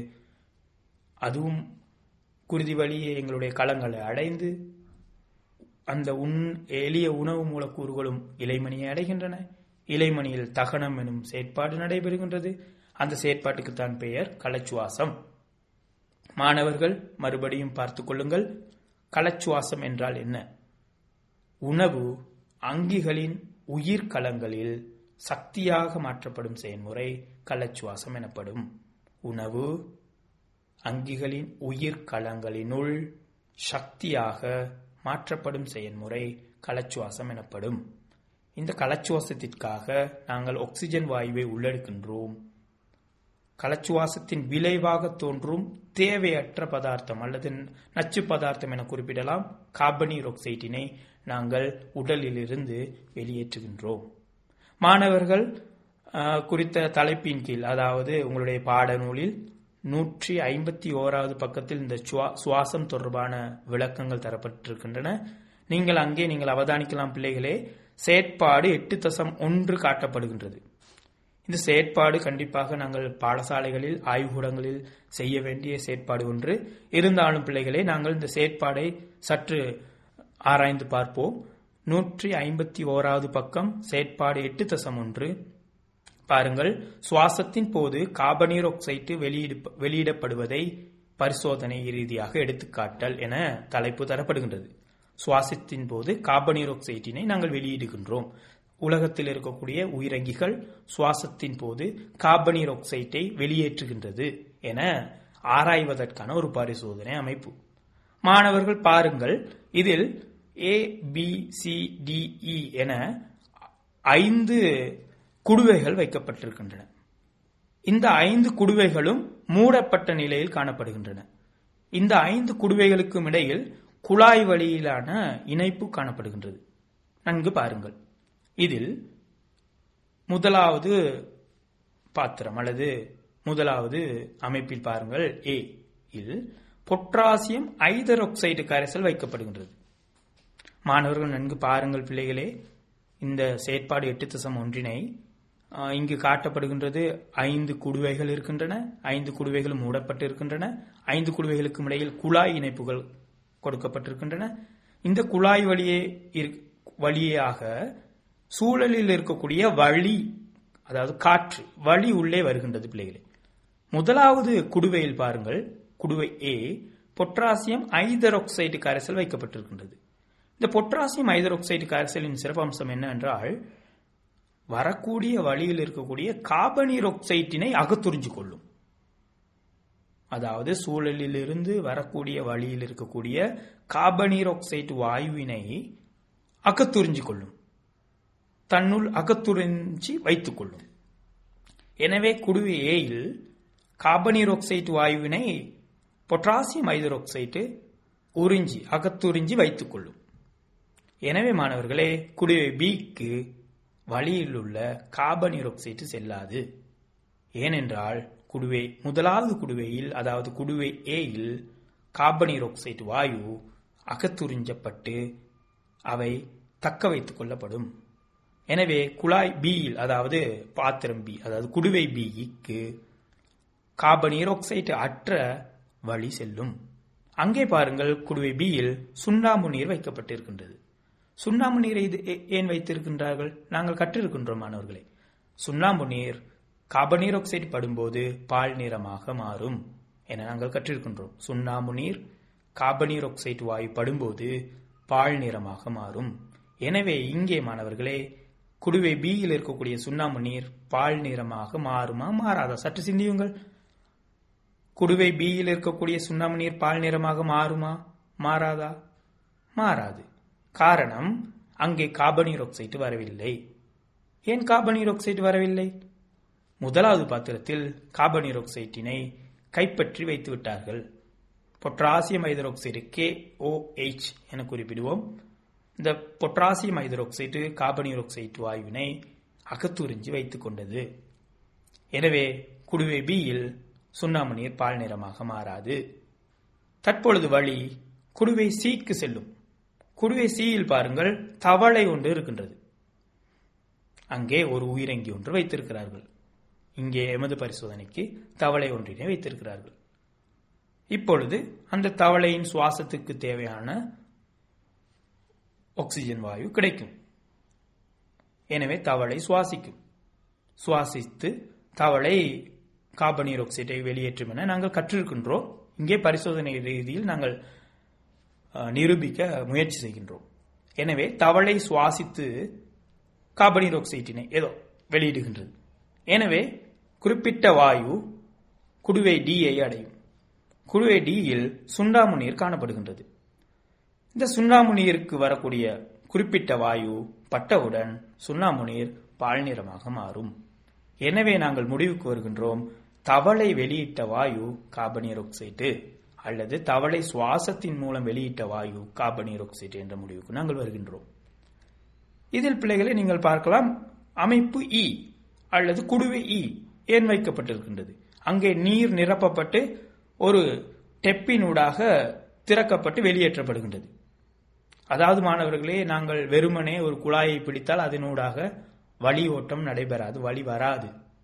அதுவும் குருதி வழியே எங்களுடைய களங்களை அடைந்து அந்த உன் எளிய உணவு மூலக்கூறுகளும் இலைமணியை அடைகின்றன இலைமணியில் தகனம் எனும் செயற்பாடு நடைபெறுகின்றது அந்த செயற்பாட்டுக்குத்தான் பெயர் களச்சுவாசம் மாணவர்கள் மறுபடியும் பார்த்துக் கொள்ளுங்கள் களச்சுவாசம் என்றால் என்ன உணவு அங்கிகளின் உயிர்கலங்களில் சக்தியாக மாற்றப்படும் செயல்முறை களச்சுவாசம் எனப்படும் உணவு அங்கிகளின் உயிர்கலங்களினுள் சக்தியாக மாற்றப்படும் செயல்முறை களச்சுவாசம் எனப்படும் இந்த களச்சுவாசத்திற்காக நாங்கள் ஆக்சிஜன் வாயுவை உள்ளெடுக்கின்றோம் களச்சுவாசத்தின் விளைவாக தோன்றும் தேவையற்ற பதார்த்தம் அல்லது நச்சு பதார்த்தம் என குறிப்பிடலாம் கார்பனீர் ஆக்சைட்டினை நாங்கள் உடலிலிருந்து வெளியேற்றுகின்றோம் மாணவர்கள் குறித்த தலைப்பின் கீழ் அதாவது உங்களுடைய பாடநூலில் நூற்றி ஐம்பத்தி ஓராவது பக்கத்தில் இந்த சுவாசம் தொடர்பான விளக்கங்கள் தரப்பட்டிருக்கின்றன நீங்கள் அங்கே நீங்கள் அவதானிக்கலாம் பிள்ளைகளே செயற்பாடு எட்டு தசம் ஒன்று காட்டப்படுகின்றது இந்த செயற்பாடு கண்டிப்பாக நாங்கள் பாடசாலைகளில் ஆய்வுக்கூடங்களில் செய்ய வேண்டிய செயற்பாடு ஒன்று இருந்தாலும் பிள்ளைகளே நாங்கள் இந்த செயற்பாடை சற்று ஆராய்ந்து பார்ப்போம் நூற்றி ஐம்பத்தி ஓராவது பக்கம் செயற்பாடு எட்டு தசம் ஒன்று பாருங்கள் சுவாசத்தின் போது கார்பனீர் ஆக்சைடு வெளியிடு வெளியிடப்படுவதை பரிசோதனை ரீதியாக எடுத்துக்காட்டல் என தலைப்பு தரப்படுகின்றது சுவாசத்தின் போது கார்பனீர் ஆக்சைட்டினை நாங்கள் வெளியிடுகின்றோம் உலகத்தில் இருக்கக்கூடிய உயிரங்கிகள் சுவாசத்தின் போது கார்பனீர் ஆக்சைட்டை வெளியேற்றுகின்றது என ஆராய்வதற்கான ஒரு பரிசோதனை அமைப்பு மாணவர்கள் பாருங்கள் இதில் A B C D E என ஐந்து குடுவைகள் வைக்கப்பட்டிருக்கின்றன இந்த ஐந்து குடுவைகளும் மூடப்பட்ட நிலையில் காணப்படுகின்றன இந்த ஐந்து குடுவைகளுக்கும் இடையில் குழாய் வழியிலான இணைப்பு காணப்படுகின்றது நன்கு பாருங்கள் இதில் முதலாவது பாத்திரம் அல்லது முதலாவது அமைப்பில் பாருங்கள் ஏ இல் பொட்டாசியம் ஐதரோக்சைடு கரைசல் வைக்கப்படுகின்றது மாணவர்கள் நன்கு பாருங்கள் பிள்ளைகளே இந்த செயற்பாடு எட்டு தசம் ஒன்றினை இங்கு காட்டப்படுகின்றது ஐந்து குடுவைகள் இருக்கின்றன ஐந்து குடுவைகள் மூடப்பட்டு இருக்கின்றன ஐந்து குடுவைகளுக்கும் இடையில் குழாய் இணைப்புகள் கொடுக்கப்பட்டிருக்கின்றன இந்த குழாய் வழியே வழியாக சூழலில் இருக்கக்கூடிய வழி அதாவது காற்று வழி உள்ளே வருகின்றது பிள்ளைகளே முதலாவது குடுவையில் பாருங்கள் குடுவை ஏ பொட்டாசியம் ஐதரோக்சைடு கரைசல் வைக்கப்பட்டிருக்கின்றது இந்த பொட்டாசியம் ஐதரோக்சைடு கரைசலின் சிறப்பம்சம் என்ன என்றால் வரக்கூடிய வழியில் இருக்கக்கூடிய கார்பனீர் ஆக்சைட்டினை அகத்துறிஞ்சு கொள்ளும் அதாவது சூழலில் இருந்து வரக்கூடிய வழியில் இருக்கக்கூடிய கார்பனீர் ஆக்சைடு வாயுவினை அகத்துறிஞ்சு கொள்ளும் தன்னுள் அகத்துறிஞ்சி வைத்துக் கொள்ளும் எனவே குடுவை ஏயில் கார்பனீர் ஆக்சைடு வாயுவினை பொட்டாசியம் ஐதரோக்சைடு உறிஞ்சி அகத்துறிஞ்சி வைத்துக் கொள்ளும் எனவே மாணவர்களே குடுவை பிக்கு வழியில் உள்ள கார்பனீர் ஆக்சைடு செல்லாது ஏனென்றால் குடுவை முதலாவது குடுவையில் அதாவது குடுவை ஏயில் கார்பனீர் ஆக்சைடு வாயு அகத்துறிஞ்சப்பட்டு அவை தக்க வைத்துக் கொள்ளப்படும் எனவே குழாய் பியில் அதாவது பாத்திரம் பி அதாவது குடுவை பிக்கு கார்பனீர் ஆக்சைடு அற்ற வழி செல்லும் அங்கே பாருங்கள் குடுவை பியில் சுண்ணாம்பு நீர் வைக்கப்பட்டிருக்கின்றது சுண்ணாம்பு நீரை இது ஏன் வைத்திருக்கின்றார்கள் நாங்கள் கற்றிருக்கின்றோம் மாணவர்களே சுண்ணாம்பு நீர் கார்பனீர் ஆக்சைடு படும்போது பால் நிறமாக மாறும் என நாங்கள் கற்றிருக்கின்றோம் சுண்ணாம்பு நீர் கார்பனீர் ஆக்சைடு வாயு படும்போது பால் நிறமாக மாறும் எனவே இங்கே மாணவர்களே குடுவை பியில் இருக்கக்கூடிய சுண்ணாம்பு நீர் பால் நிறமாக மாறுமா மாறாதா சற்று சிந்தியுங்கள் குடுவை பியில் இருக்கக்கூடிய சுண்ணாம்பு நீர் பால் நிறமாக மாறுமா மாறாதா மாறாது காரணம் அங்கே கார்பனீர் ஆக்சைடு வரவில்லை ஏன் கார்பனீர் ஆக்சைடு வரவில்லை முதலாவது பாத்திரத்தில் கார்பனீர் ஆக்சைட்டினை கைப்பற்றி வைத்து விட்டார்கள் potassium hydroxide K O H என குறிப்பிடுவோம் இந்த பொட்டாசியம் ஐதரோக்சைடு கார்பனீர் ஆக்சைடு வாயுவினை அகத்துறிஞ்சி வைத்துக் கொண்டது எனவே குடுவை பியில் சுண்ணாம்பு நீர் பால் நிறமாக மாறாது தற்பொழுது வழி குடுவை சிக்கு செல்லும் குடுவை சியில் பாருங்கள் தவளை ஒன்று இருக்கின்றது அங்கே ஒரு உயிரங்கி ஒன்று வைத்திருக்கிறார்கள் இங்கே எமது பரிசோதனைக்கு தவளை ஒன்றினை வைத்திருக்கிறார்கள் இப்பொழுது அந்த தவளையின் சுவாசத்துக்கு தேவையான ஆக்சிஜன் வாயு கிடைக்கும் எனவே தவளை சுவாசிக்கும் சுவாசித்து தவளை கார்பனீர் ஆக்சைடை வெளியேற்றும் என நாங்கள் கற்றிருக்கின்றோம் இங்கே பரிசோதனை ரீதியில் நாங்கள் நிரூபிக்க முயற்சி செய்கின்றோம் எனவே தவளை சுவாசித்து கார்பனீர் ஆக்சைட்டினை ஏதோ வெளியிடுகின்றது எனவே குறிப்பிட்ட வாயு குடுவை டியை அடையும் குடுவை டியில் சுண்ணாம்பு நீர் காணப்படுகின்றது இந்த சுண்ணாம்பு நீருக்கு வரக்கூடிய குறிப்பிட்ட வாயு பட்டவுடன் சுண்ணாம்பு நீர் பால் நிறமாக மாறும் எனவே நாங்கள் முடிவுக்கு வருகின்றோம் தவளை வெளியிட்ட வாயு கார்பனீர் ஆக்சைடு அல்லது தவளை சுவாசத்தின் மூலம் வெளியிட்ட வாயு கார்பனீர் ஆக்சைடு என்ற முடிவுக்கு நாங்கள் வருகின்றோம் இதில் பிள்ளைகளை நீங்கள் பார்க்கலாம் அமைப்பு இ அல்லது குடுவை இ ஏன் வைக்கப்பட்டிருக்கின்றது அங்கே நீர் நிரப்பப்பட்டு ஒரு டெப்பினூடாக திறக்கப்பட்டு வெளியேற்றப்படுகின்றது அதாவது மாணவர்களே நாங்கள் வெறுமனே ஒரு குழாயை பிடித்தால் அதனூடாக வழி ஓட்டம் நடைபெறாது வழி வராது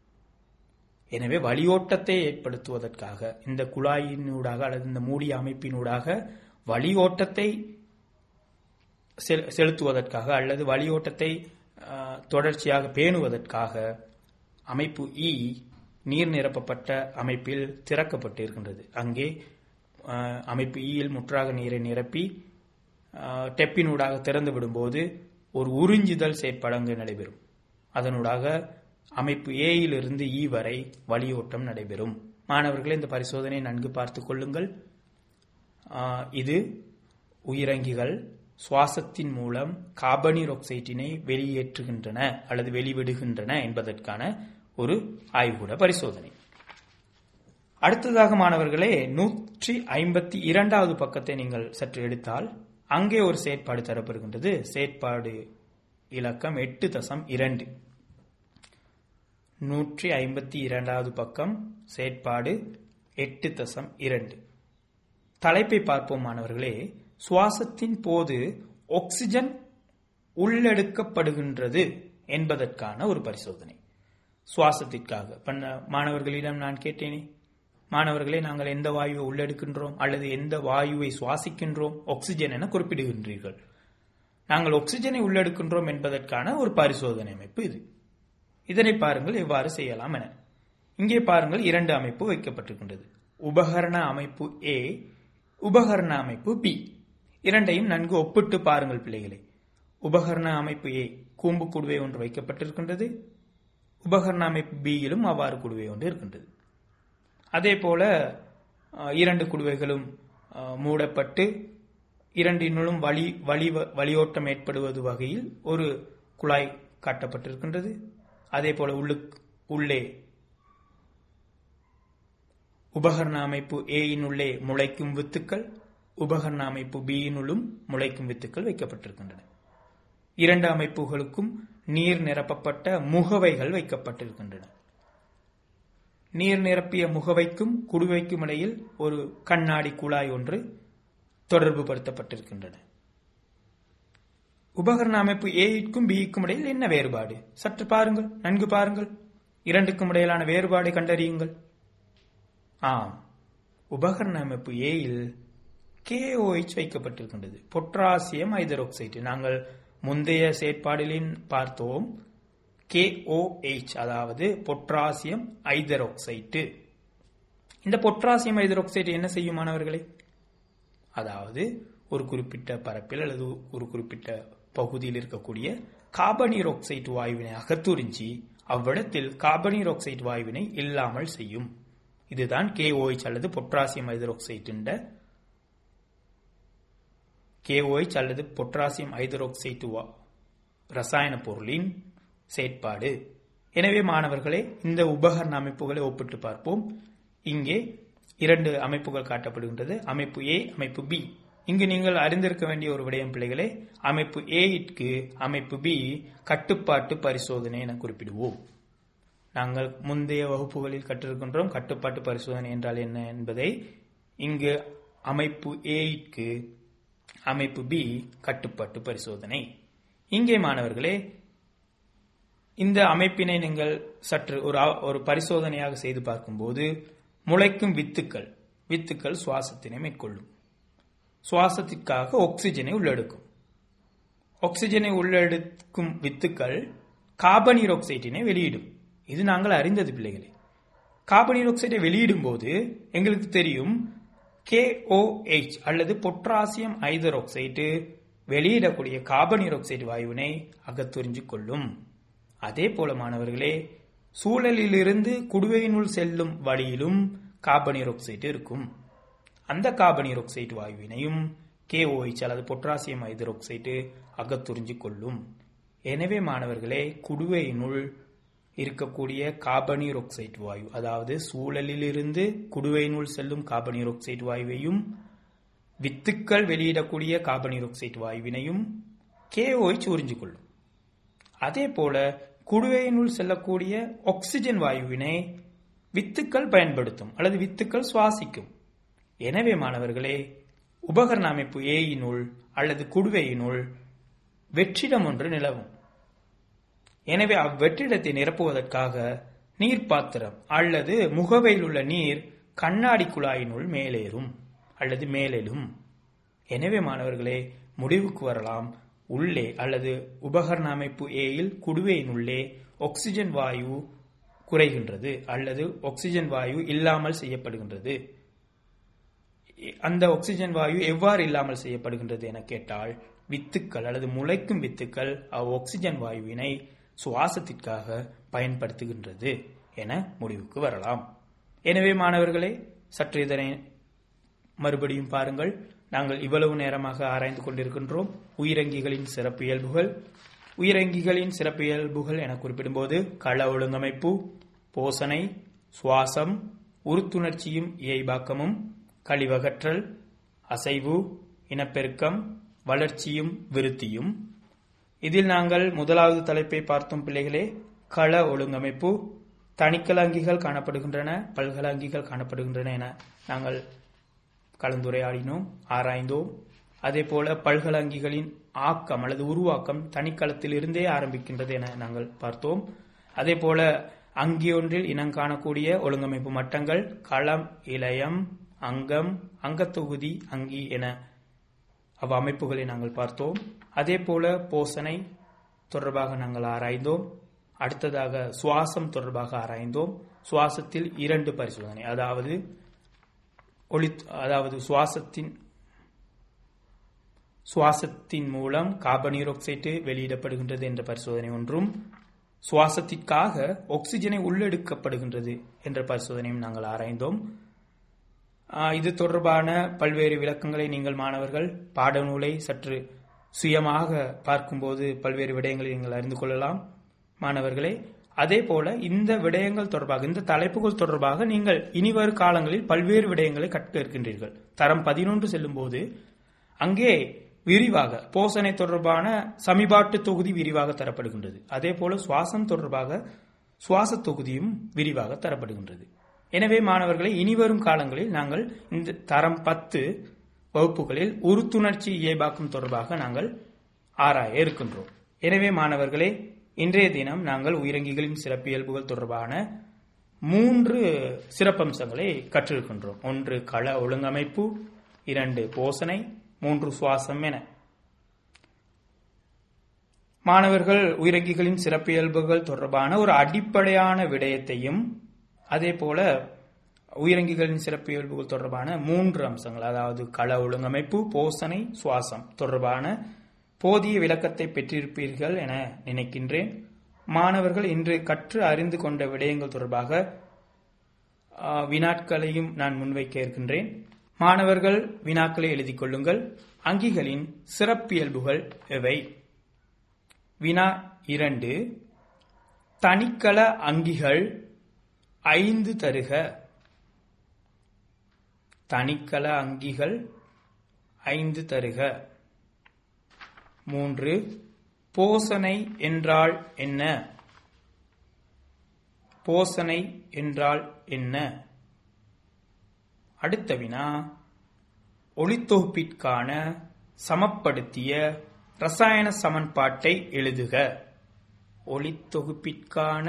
எனவே வழியோட்டத்தை ஏற்படுத்துவதற்காக இந்த குழாயினூடாக அல்லது இந்த மூடிய அமைப்பினூடாக வழியோட்டத்தை செல்- செலுத்துவதற்காக அல்லது வழியோட்டத்தை அஹ், தொடர்ச்சியாக பேணுவதற்காக அமைப்பு இ நீர் நிரப்பப்பட்ட அமைப்பில் திறக்கப்பட்டிருக்கின்றது அங்கே அஹ், அமைப்பு இயில் முற்றாக நீரை நிரப்பி அஹ், டெப்பினூடாக திறந்து விடும்போது ஒரு உறிஞ்சுதல் செயற்படங்கு நடைபெறும் அதனூடாக அமைப்பு ஏயிலிருந்து இ வரை வழியோட்டம் நடைபெறும் மாணவர்களே இந்த பரிசோதனை நன்கு பார்த்துக் கொள்ளுங்கள் ஆஹ், இது உயிரங்கிகள் சுவாசத்தின் மூலம் கார்பனீர் ஆக்சைட்டினை வெளியேற்றுகின்றன அல்லது வெளிவிடுகின்றன என்பதற்கான ஒரு ஆய்வுகூட பரிசோதனை அடுத்ததாக மாணவர்களே நூற்றி ஐம்பத்தி இரண்டாவது பக்கத்தை நீங்கள் சற்று எடுத்தால் அங்கே ஒரு செயற்பாடு தரப்படுகின்றது செயற்பாடு இலக்கம் எட்டு தசம் இரண்டு நூற்றி ஐம்பத்தி இரண்டாவது பக்கம் செயற்பாடு எட்டு தசம் இரண்டு தலைப்பை பார்ப்போம் மாணவர்களே சுவாசத்தின் போது ஆக்சிஜன் உள்ளெடுக்கப்படுகின்றது என்பதற்கான ஒரு பரிசோதனை சுவாசத்திற்காக பண்ண மாணவர்களிடம் நான் கேட்டேனே மாணவர்களே நாங்கள் எந்த வாயுவை உள்ளெடுக்கின்றோம் அல்லது எந்த வாயுவை சுவாசிக்கின்றோம் ஆக்சிஜன் என குறிப்பிடுகின்றீர்கள் நாங்கள் ஆக்சிஜனை உள்ளெடுக்கின்றோம் என்பதற்கான ஒரு பரிசோதனை அமைப்பு இது இதனை பாருங்கள் எவ்வாறு செய்யலாம் என இங்கே பாருங்கள் இரண்டு அமைப்பு வைக்கப்பட்டிருக்கின்றது உபகரண அமைப்பு ஏ உபகரண அமைப்பு பி இரண்டையும் நன்கு ஒப்பிட்டு பாருங்கள் பிள்ளைகளே உபகரண அமைப்பு ஏ கூம்பு குடுவை ஒன்று வைக்கப்பட்டிருக்கின்றது உபகரண அமைப்பு பியிலும் அவ்வாறு குடுவை ஒன்று இருக்கின்றது அதே போல அஹ், இரண்டு குடுவைகளும் அஹ், மூடப்பட்டு இரண்டினுள்ளும் வழி வழி வழியோட்டம் ஏற்படுவது வகையில் ஒரு குழாய் காட்டப்பட்டிருக்கின்றது அதே போல உள்ளுக் உள்ளே உபகரண அமைப்பு ஏயின் உள்ளே முளைக்கும் வித்துக்கள் உபகரண அமைப்பு பியினுள்ளும் முளைக்கும் வித்துக்கள் வைக்கப்பட்டிருக்கின்றன இரண்டு அமைப்புகளுக்கும் நீர் நிரப்பப்பட்ட முகவைகள் வைக்கப்பட்டிருக்கின்றன நீர் நிரப்பிய முகவைக்கும் குடுவைக்கும் இடையில் ஒரு கண்ணாடி குழாய் ஒன்று தொடர்பு படுத்தப்பட்டிருக்கின்றன உபகரண அமைப்பு ஏக்கும் பிக்கும் இடையில் என்ன வேறுபாடு சற்று பாருங்கள் நன்கு பாருங்கள் இரண்டுக்கும் இடையிலான வேறுபாடை கண்டறியுங்கள் ஆம் உபகரண அமைப்பு ஏயில் KOH வைக்கப்பட்டிருக்கின்றது பொட்டாசியம் ஹைதரோக்சைடு நாங்கள் முந்தைய செயற்பாடுகளின் பார்த்தோம் KOH அதாவது பொட்டாசியம் ஐதரோக்சைடு இந்த பொட்டாசியம் ஐதரோக்சைடு என்ன செய்யும் மாணவர்களே அதாவது ஒரு குறிப்பிட்ட பரப்பில் அல்லது ஒரு குறிப்பிட்ட பகுதியில் இருக்கக்கூடிய கார்பனீர் ஆக்சைடு வாயுவினை அகத்துறிஞ்சி அவ்விடத்தில் கார்பனீர் ஆக்சைடு வாயுவினை இல்லாமல் செய்யும் இதுதான் KOH அல்லது பொட்டாசியம் ஹைதரோக்சைட்டின் KOH அல்லது பொட்டாசியம் ஹைதரோக்சைடு வா- ரசாயன பொருளின் செயற்பாடு எனவே மாணவர்களே இந்த உபகரண அமைப்புகளை ஒப்பிட்டு பார்ப்போம் இங்கே இரண்டு அமைப்புகள் காட்டப்படுகின்றது அமைப்பு ஏ அமைப்பு பி இங்கு நீங்கள் அறிந்திருக்க வேண்டிய ஒரு விடயம் பிள்ளைகளே அமைப்பு ஏக்கு அமைப்பு பி கட்டுப்பாட்டு பரிசோதனை என குறிப்பிடுவோம் நாங்கள் முந்தைய வகுப்புகளில் கற்றிருக்கின்றோம் கட்டுப்பாட்டு பரிசோதனை என்றால் என்ன என்பதை இங்கு அமைப்பு ஏக்கு அமைப்பு பி கட்டுப்பாட்டு பரிசோதனை இங்கே மாணவர்களே இந்த அமைப்பினை நீங்கள் சற்று ஒரு ஆ- ஒரு பரிசோதனையாக செய்து பார்க்கும்போது முளைக்கும் வித்துக்கள் வித்துக்கள் சுவாசத்தினை மேற்கொள்ளும் சுவாசத்திற்காக ஆக்சிஜனை உள்ளெடுக்கும் ஆக்சிஜனை உள்ளெடுக்கும் வித்துக்கள் கார்பனீர் ஆக்சைட்டினை வெளியிடும் இது நாங்கள் அறிந்தது பிள்ளைகளே கார்பனீர் ஆக்சைடை வெளியிடும் போது எங்களுக்கு தெரியும் KOH அல்லது பொட்டாசியம் ஐதரோக்சைடு வெளியிடக்கூடிய கார்பனீர் ஆக்சைடு வாயுவினை அகத்துறிஞ்சு கொள்ளும் அதே போல மாணவர்களே சூழலிலிருந்து குடுவையினுள் செல்லும் வழியிலும் கார்பனீர் ஆக்சைடு இருக்கும் அந்த கார்பனீர் ஆக்சைடு வாயுவினையும் KOH அல்லது பொட்டாசியம் ஹைதரோக்சைடு அகத்துறிஞ்சு கொள்ளும் எனவே மாணவர்களே குடுவையினுள் இருக்கக்கூடிய கார்பனீர் ஆக்சைடு வாயு அதாவது சூழலிலிருந்து குடுவையினுள் செல்லும் கார்பனீர் ஆக்சைடு வாயுவையும் வித்துக்கள் வெளியிடக்கூடிய கார்பனீர் ஆக்சைடு வாயுவினையும் KOH உறிஞ்சிக் கொள்ளும் அதே போல குடுவையினுள் செல்லக்கூடிய ஆக்சிஜன் வாயுவினை வித்துக்கள் பயன்படுத்தும் அல்லது வித்துக்கள் சுவாசிக்கும் எனவே மாணவர்களே உபகரண அமைப்பு ஏயினுள் அல்லது குடுவையினுள் வெற்றிடம் ஒன்று நிலவும் எனவே அவ்வெற்றிடத்தை நிரப்புவதற்காக நீர் பாத்திரம் அல்லது முகவையில் உள்ள நீர் கண்ணாடி குழாயினுள் மேலேறும் அல்லது மேலெழும் எனவே மாணவர்களே முடிவுக்கு வரலாம் உள்ளே அல்லது உபகரண அமைப்பு ஏயில் குடுவையினுள்ளே ஆக்சிஜன் வாயு குறைகின்றது அல்லது ஆக்சிஜன் வாயு இல்லாமல் செய்யப்படுகின்றது அந்த ஆக்சிஜன் வாயு எவ்வாறு இல்லாமல் செய்யப்படுகின்றது என கேட்டால் வித்துக்கள் அல்லது முளைக்கும் வித்துக்கள் அவ் ஆக்சிஜன் வாயுவினை சுவாசத்திற்காக பயன்படுத்துகின்றது என முடிவுக்கு வரலாம் எனவே மாணவர்களே சற்று இதனை மறுபடியும் பாருங்கள் நாங்கள் இவ்வளவு நேரமாக ஆராய்ந்து கொண்டிருக்கின்றோம் உயிரங்கிகளின் சிறப்பியல்புகள் உயிரங்கிகளின் சிறப்பியல்புகள் என குறிப்பிடும்போது கள ஒழுங்கமைப்பு போசனை சுவாசம் உறுத்துணர்ச்சியும் இயைபாக்கமும் கழிவகற்றல் அசைவு இனப்பெருக்கம் வளர்ச்சியும் விருத்தியும் இதில் நாங்கள் முதலாவது தலைப்பை பார்த்தோம் பிள்ளைகளே கள ஒழுங்கமைப்பு தனிக்கலங்கிகள் காணப்படுகின்றன பல்கலங்கிகள் காணப்படுகின்றன என நாங்கள் கலந்துரையாடினோம் ஆராய்ந்தோம் அதே போல பல்கலங்கிகளின் ஆக்கம் அல்லது உருவாக்கம் தனிக்களத்தில் இருந்தே ஆரம்பிக்கின்றது என நாங்கள் பார்த்தோம் அதே போல அங்கி ஒன்றில் இனம் காணக்கூடிய ஒழுங்கமைப்பு மட்டங்கள் களம் இலயம் அங்கம் அங்கத்தொகுதி அங்கி என அவ் அமைப்புகளை நாங்கள் பார்த்தோம் அதே போல போசனை தொடர்பாக நாங்கள் ஆராய்ந்தோம் அடுத்ததாக சுவாசம் தொடர்பாக ஆராய்ந்தோம் சுவாசத்தில் இரண்டு பரிசோதனை அதாவது ஒளி அதாவது சுவாசத்தின் சுவாசத்தின் மூலம் கார்பனீர் ஆக்சைடு வெளியிடப்படுகின்றது என்ற பரிசோதனை ஒன்றும் சுவாசத்திற்காக ஆக்சிஜனை உள்ளெடுக்கப்படுகின்றது என்ற பரிசோதனையும் நாங்கள் ஆராய்ந்தோம் இது தொடர்பான பல்வேறு விளக்கங்களை நீங்கள் மாணவர்கள் பாடநூலை சற்று சுயமாக பார்க்கும்போது பல்வேறு விடயங்களை நீங்கள் அறிந்து கொள்ளலாம் மாணவர்களே அதே போல இந்த விடயங்கள் தொடர்பாக இந்த தலைப்புகள் தொடர்பாக நீங்கள் இனிவரும் காலங்களில் பல்வேறு விடயங்களை கற்க இருக்கின்றீர்கள் தரம் பதினொன்று செல்லும் போது அங்கே விரிவாக போசனை தொடர்பான சமிபாட்டு தொகுதி விரிவாக தரப்படுகின்றது அதே போல சுவாசம் தொடர்பாக சுவாச தொகுதியும் விரிவாக தரப்படுகின்றது எனவே மாணவர்களை இனிவரும் காலங்களில் நாங்கள் இந்த தரம் பத்து வகுப்புகளில் உறுத்துணர்ச்சி இயல்பாக்கம் தொடர்பாக நாங்கள் ஆராய இருக்கின்றோம் எனவே மாணவர்களே இன்றைய தினம் நாங்கள் உயிரங்கிகளின் சிறப்பியல்புகள் தொடர்பான மூன்று சிறப்பம்சங்களை கற்றிருக்கின்றோம் ஒன்று கள ஒழுங்கமைப்பு இரண்டு போசனை மூன்று சுவாசம் என மாணவர்கள் உயிரங்கிகளின் சிறப்பியல்புகள் தொடர்பான ஒரு அடிப்படையான விடயத்தையும் அதே போல உயிரங்கிகளின் சிறப்பியல்புகள் தொடர்பான மூன்று அம்சங்கள் அதாவது கள ஒழுங்கமைப்பு போசனை சுவாசம் தொடர்பான போதிய விளக்கத்தை பெற்றிருப்பீர்கள் என நினைக்கின்றேன் மாணவர்கள் இன்று கற்று அறிந்து கொண்ட விடயங்கள் தொடர்பாக வினாட்களையும் நான் முன்வைக்க இருக்கின்றேன் மாணவர்கள் வினாக்களை எழுதிக் கொள்ளுங்கள் அங்கிகளின் சிறப்பியல்புகள் எவை வினா இரண்டு தனிக்கள அங்கிகள் ஐந்து தருக தனிக்கள அங்கிகள் ஐந்து தருக மூன்று போசனை என்றால் என்ன போசனை என்றால் என்ன அடுத்த வினா ஒளித்தொகுப்பிற்கான சமப்படுத்திய ரசாயன சமன்பாட்டை எழுதுக ஒளித்தொகுப்பிற்கான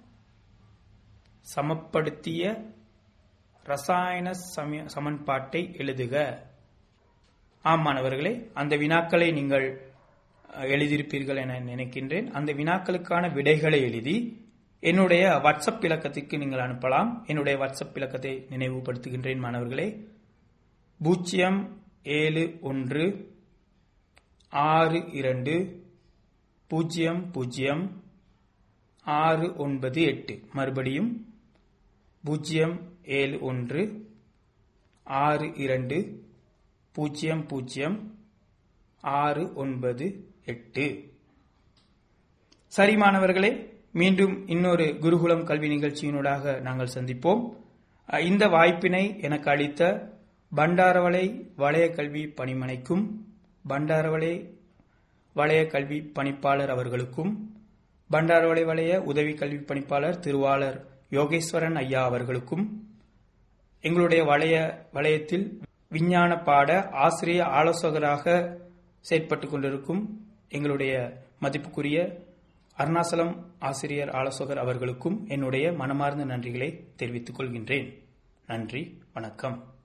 சமப்படுத்திய ரசாயன சமன்பாட்டை எழுதுக ஆம் மாணவர்களே அந்த வினாக்களை நீங்கள் எழுதியிருப்பீர்கள் என நினைக்கின்றேன் அந்த வினாக்களுக்கான விடைகளை எழுதி என்னுடைய வாட்ஸ்அப் இலக்கத்திற்கு நீங்கள் அனுப்பலாம் என்னுடைய வாட்ஸ்அப் இலக்கத்தை நினைவுபடுத்துகின்றேன் மாணவர்களே பூஜ்ஜியம் ஏழு ஒன்று ஆறு இரண்டு பூஜ்ஜியம் பூஜ்ஜியம் ஆறு ஒன்பது எட்டு மறுபடியும் பூஜ்ஜியம் ஏழு ஒன்று ஆறு இரண்டு பூஜ்ஜியம் பூஜ்ஜியம் ஆறு ஒன்பது எட்டு சரி மாணவர்களே மீண்டும் இன்னொரு குருகுலம் கல்வி நிகழ்ச்சியினூடாக நாங்கள் சந்திப்போம் இந்த வாய்ப்பினை எனக்கு அளித்த பண்டாரவளை வளைய கல்வி பணிமனைக்கும் பண்டாரவளை வளைய கல்வி பணிப்பாளர் அவர்களுக்கும் பண்டாரவளை வளைய உதவி கல்வி பணிப்பாளர் திருவாளர் யோகேஸ்வரன் ஐயா அவர்களுக்கும் எங்களுடைய வளைய வளையத்தில் விஞ்ஞான பாட ஆசிரிய ஆலோசகராக செயற்பட்டு கொண்டிருக்கும் எங்களுடைய மதிப்புக்குரிய அருணாசலம் ஆசிரியர் ஆலோசகர் அவர்களுக்கும் என்னுடைய மனமார்ந்த நன்றிகளை தெரிவித்துக் கொள்கின்றேன் நன்றி வணக்கம்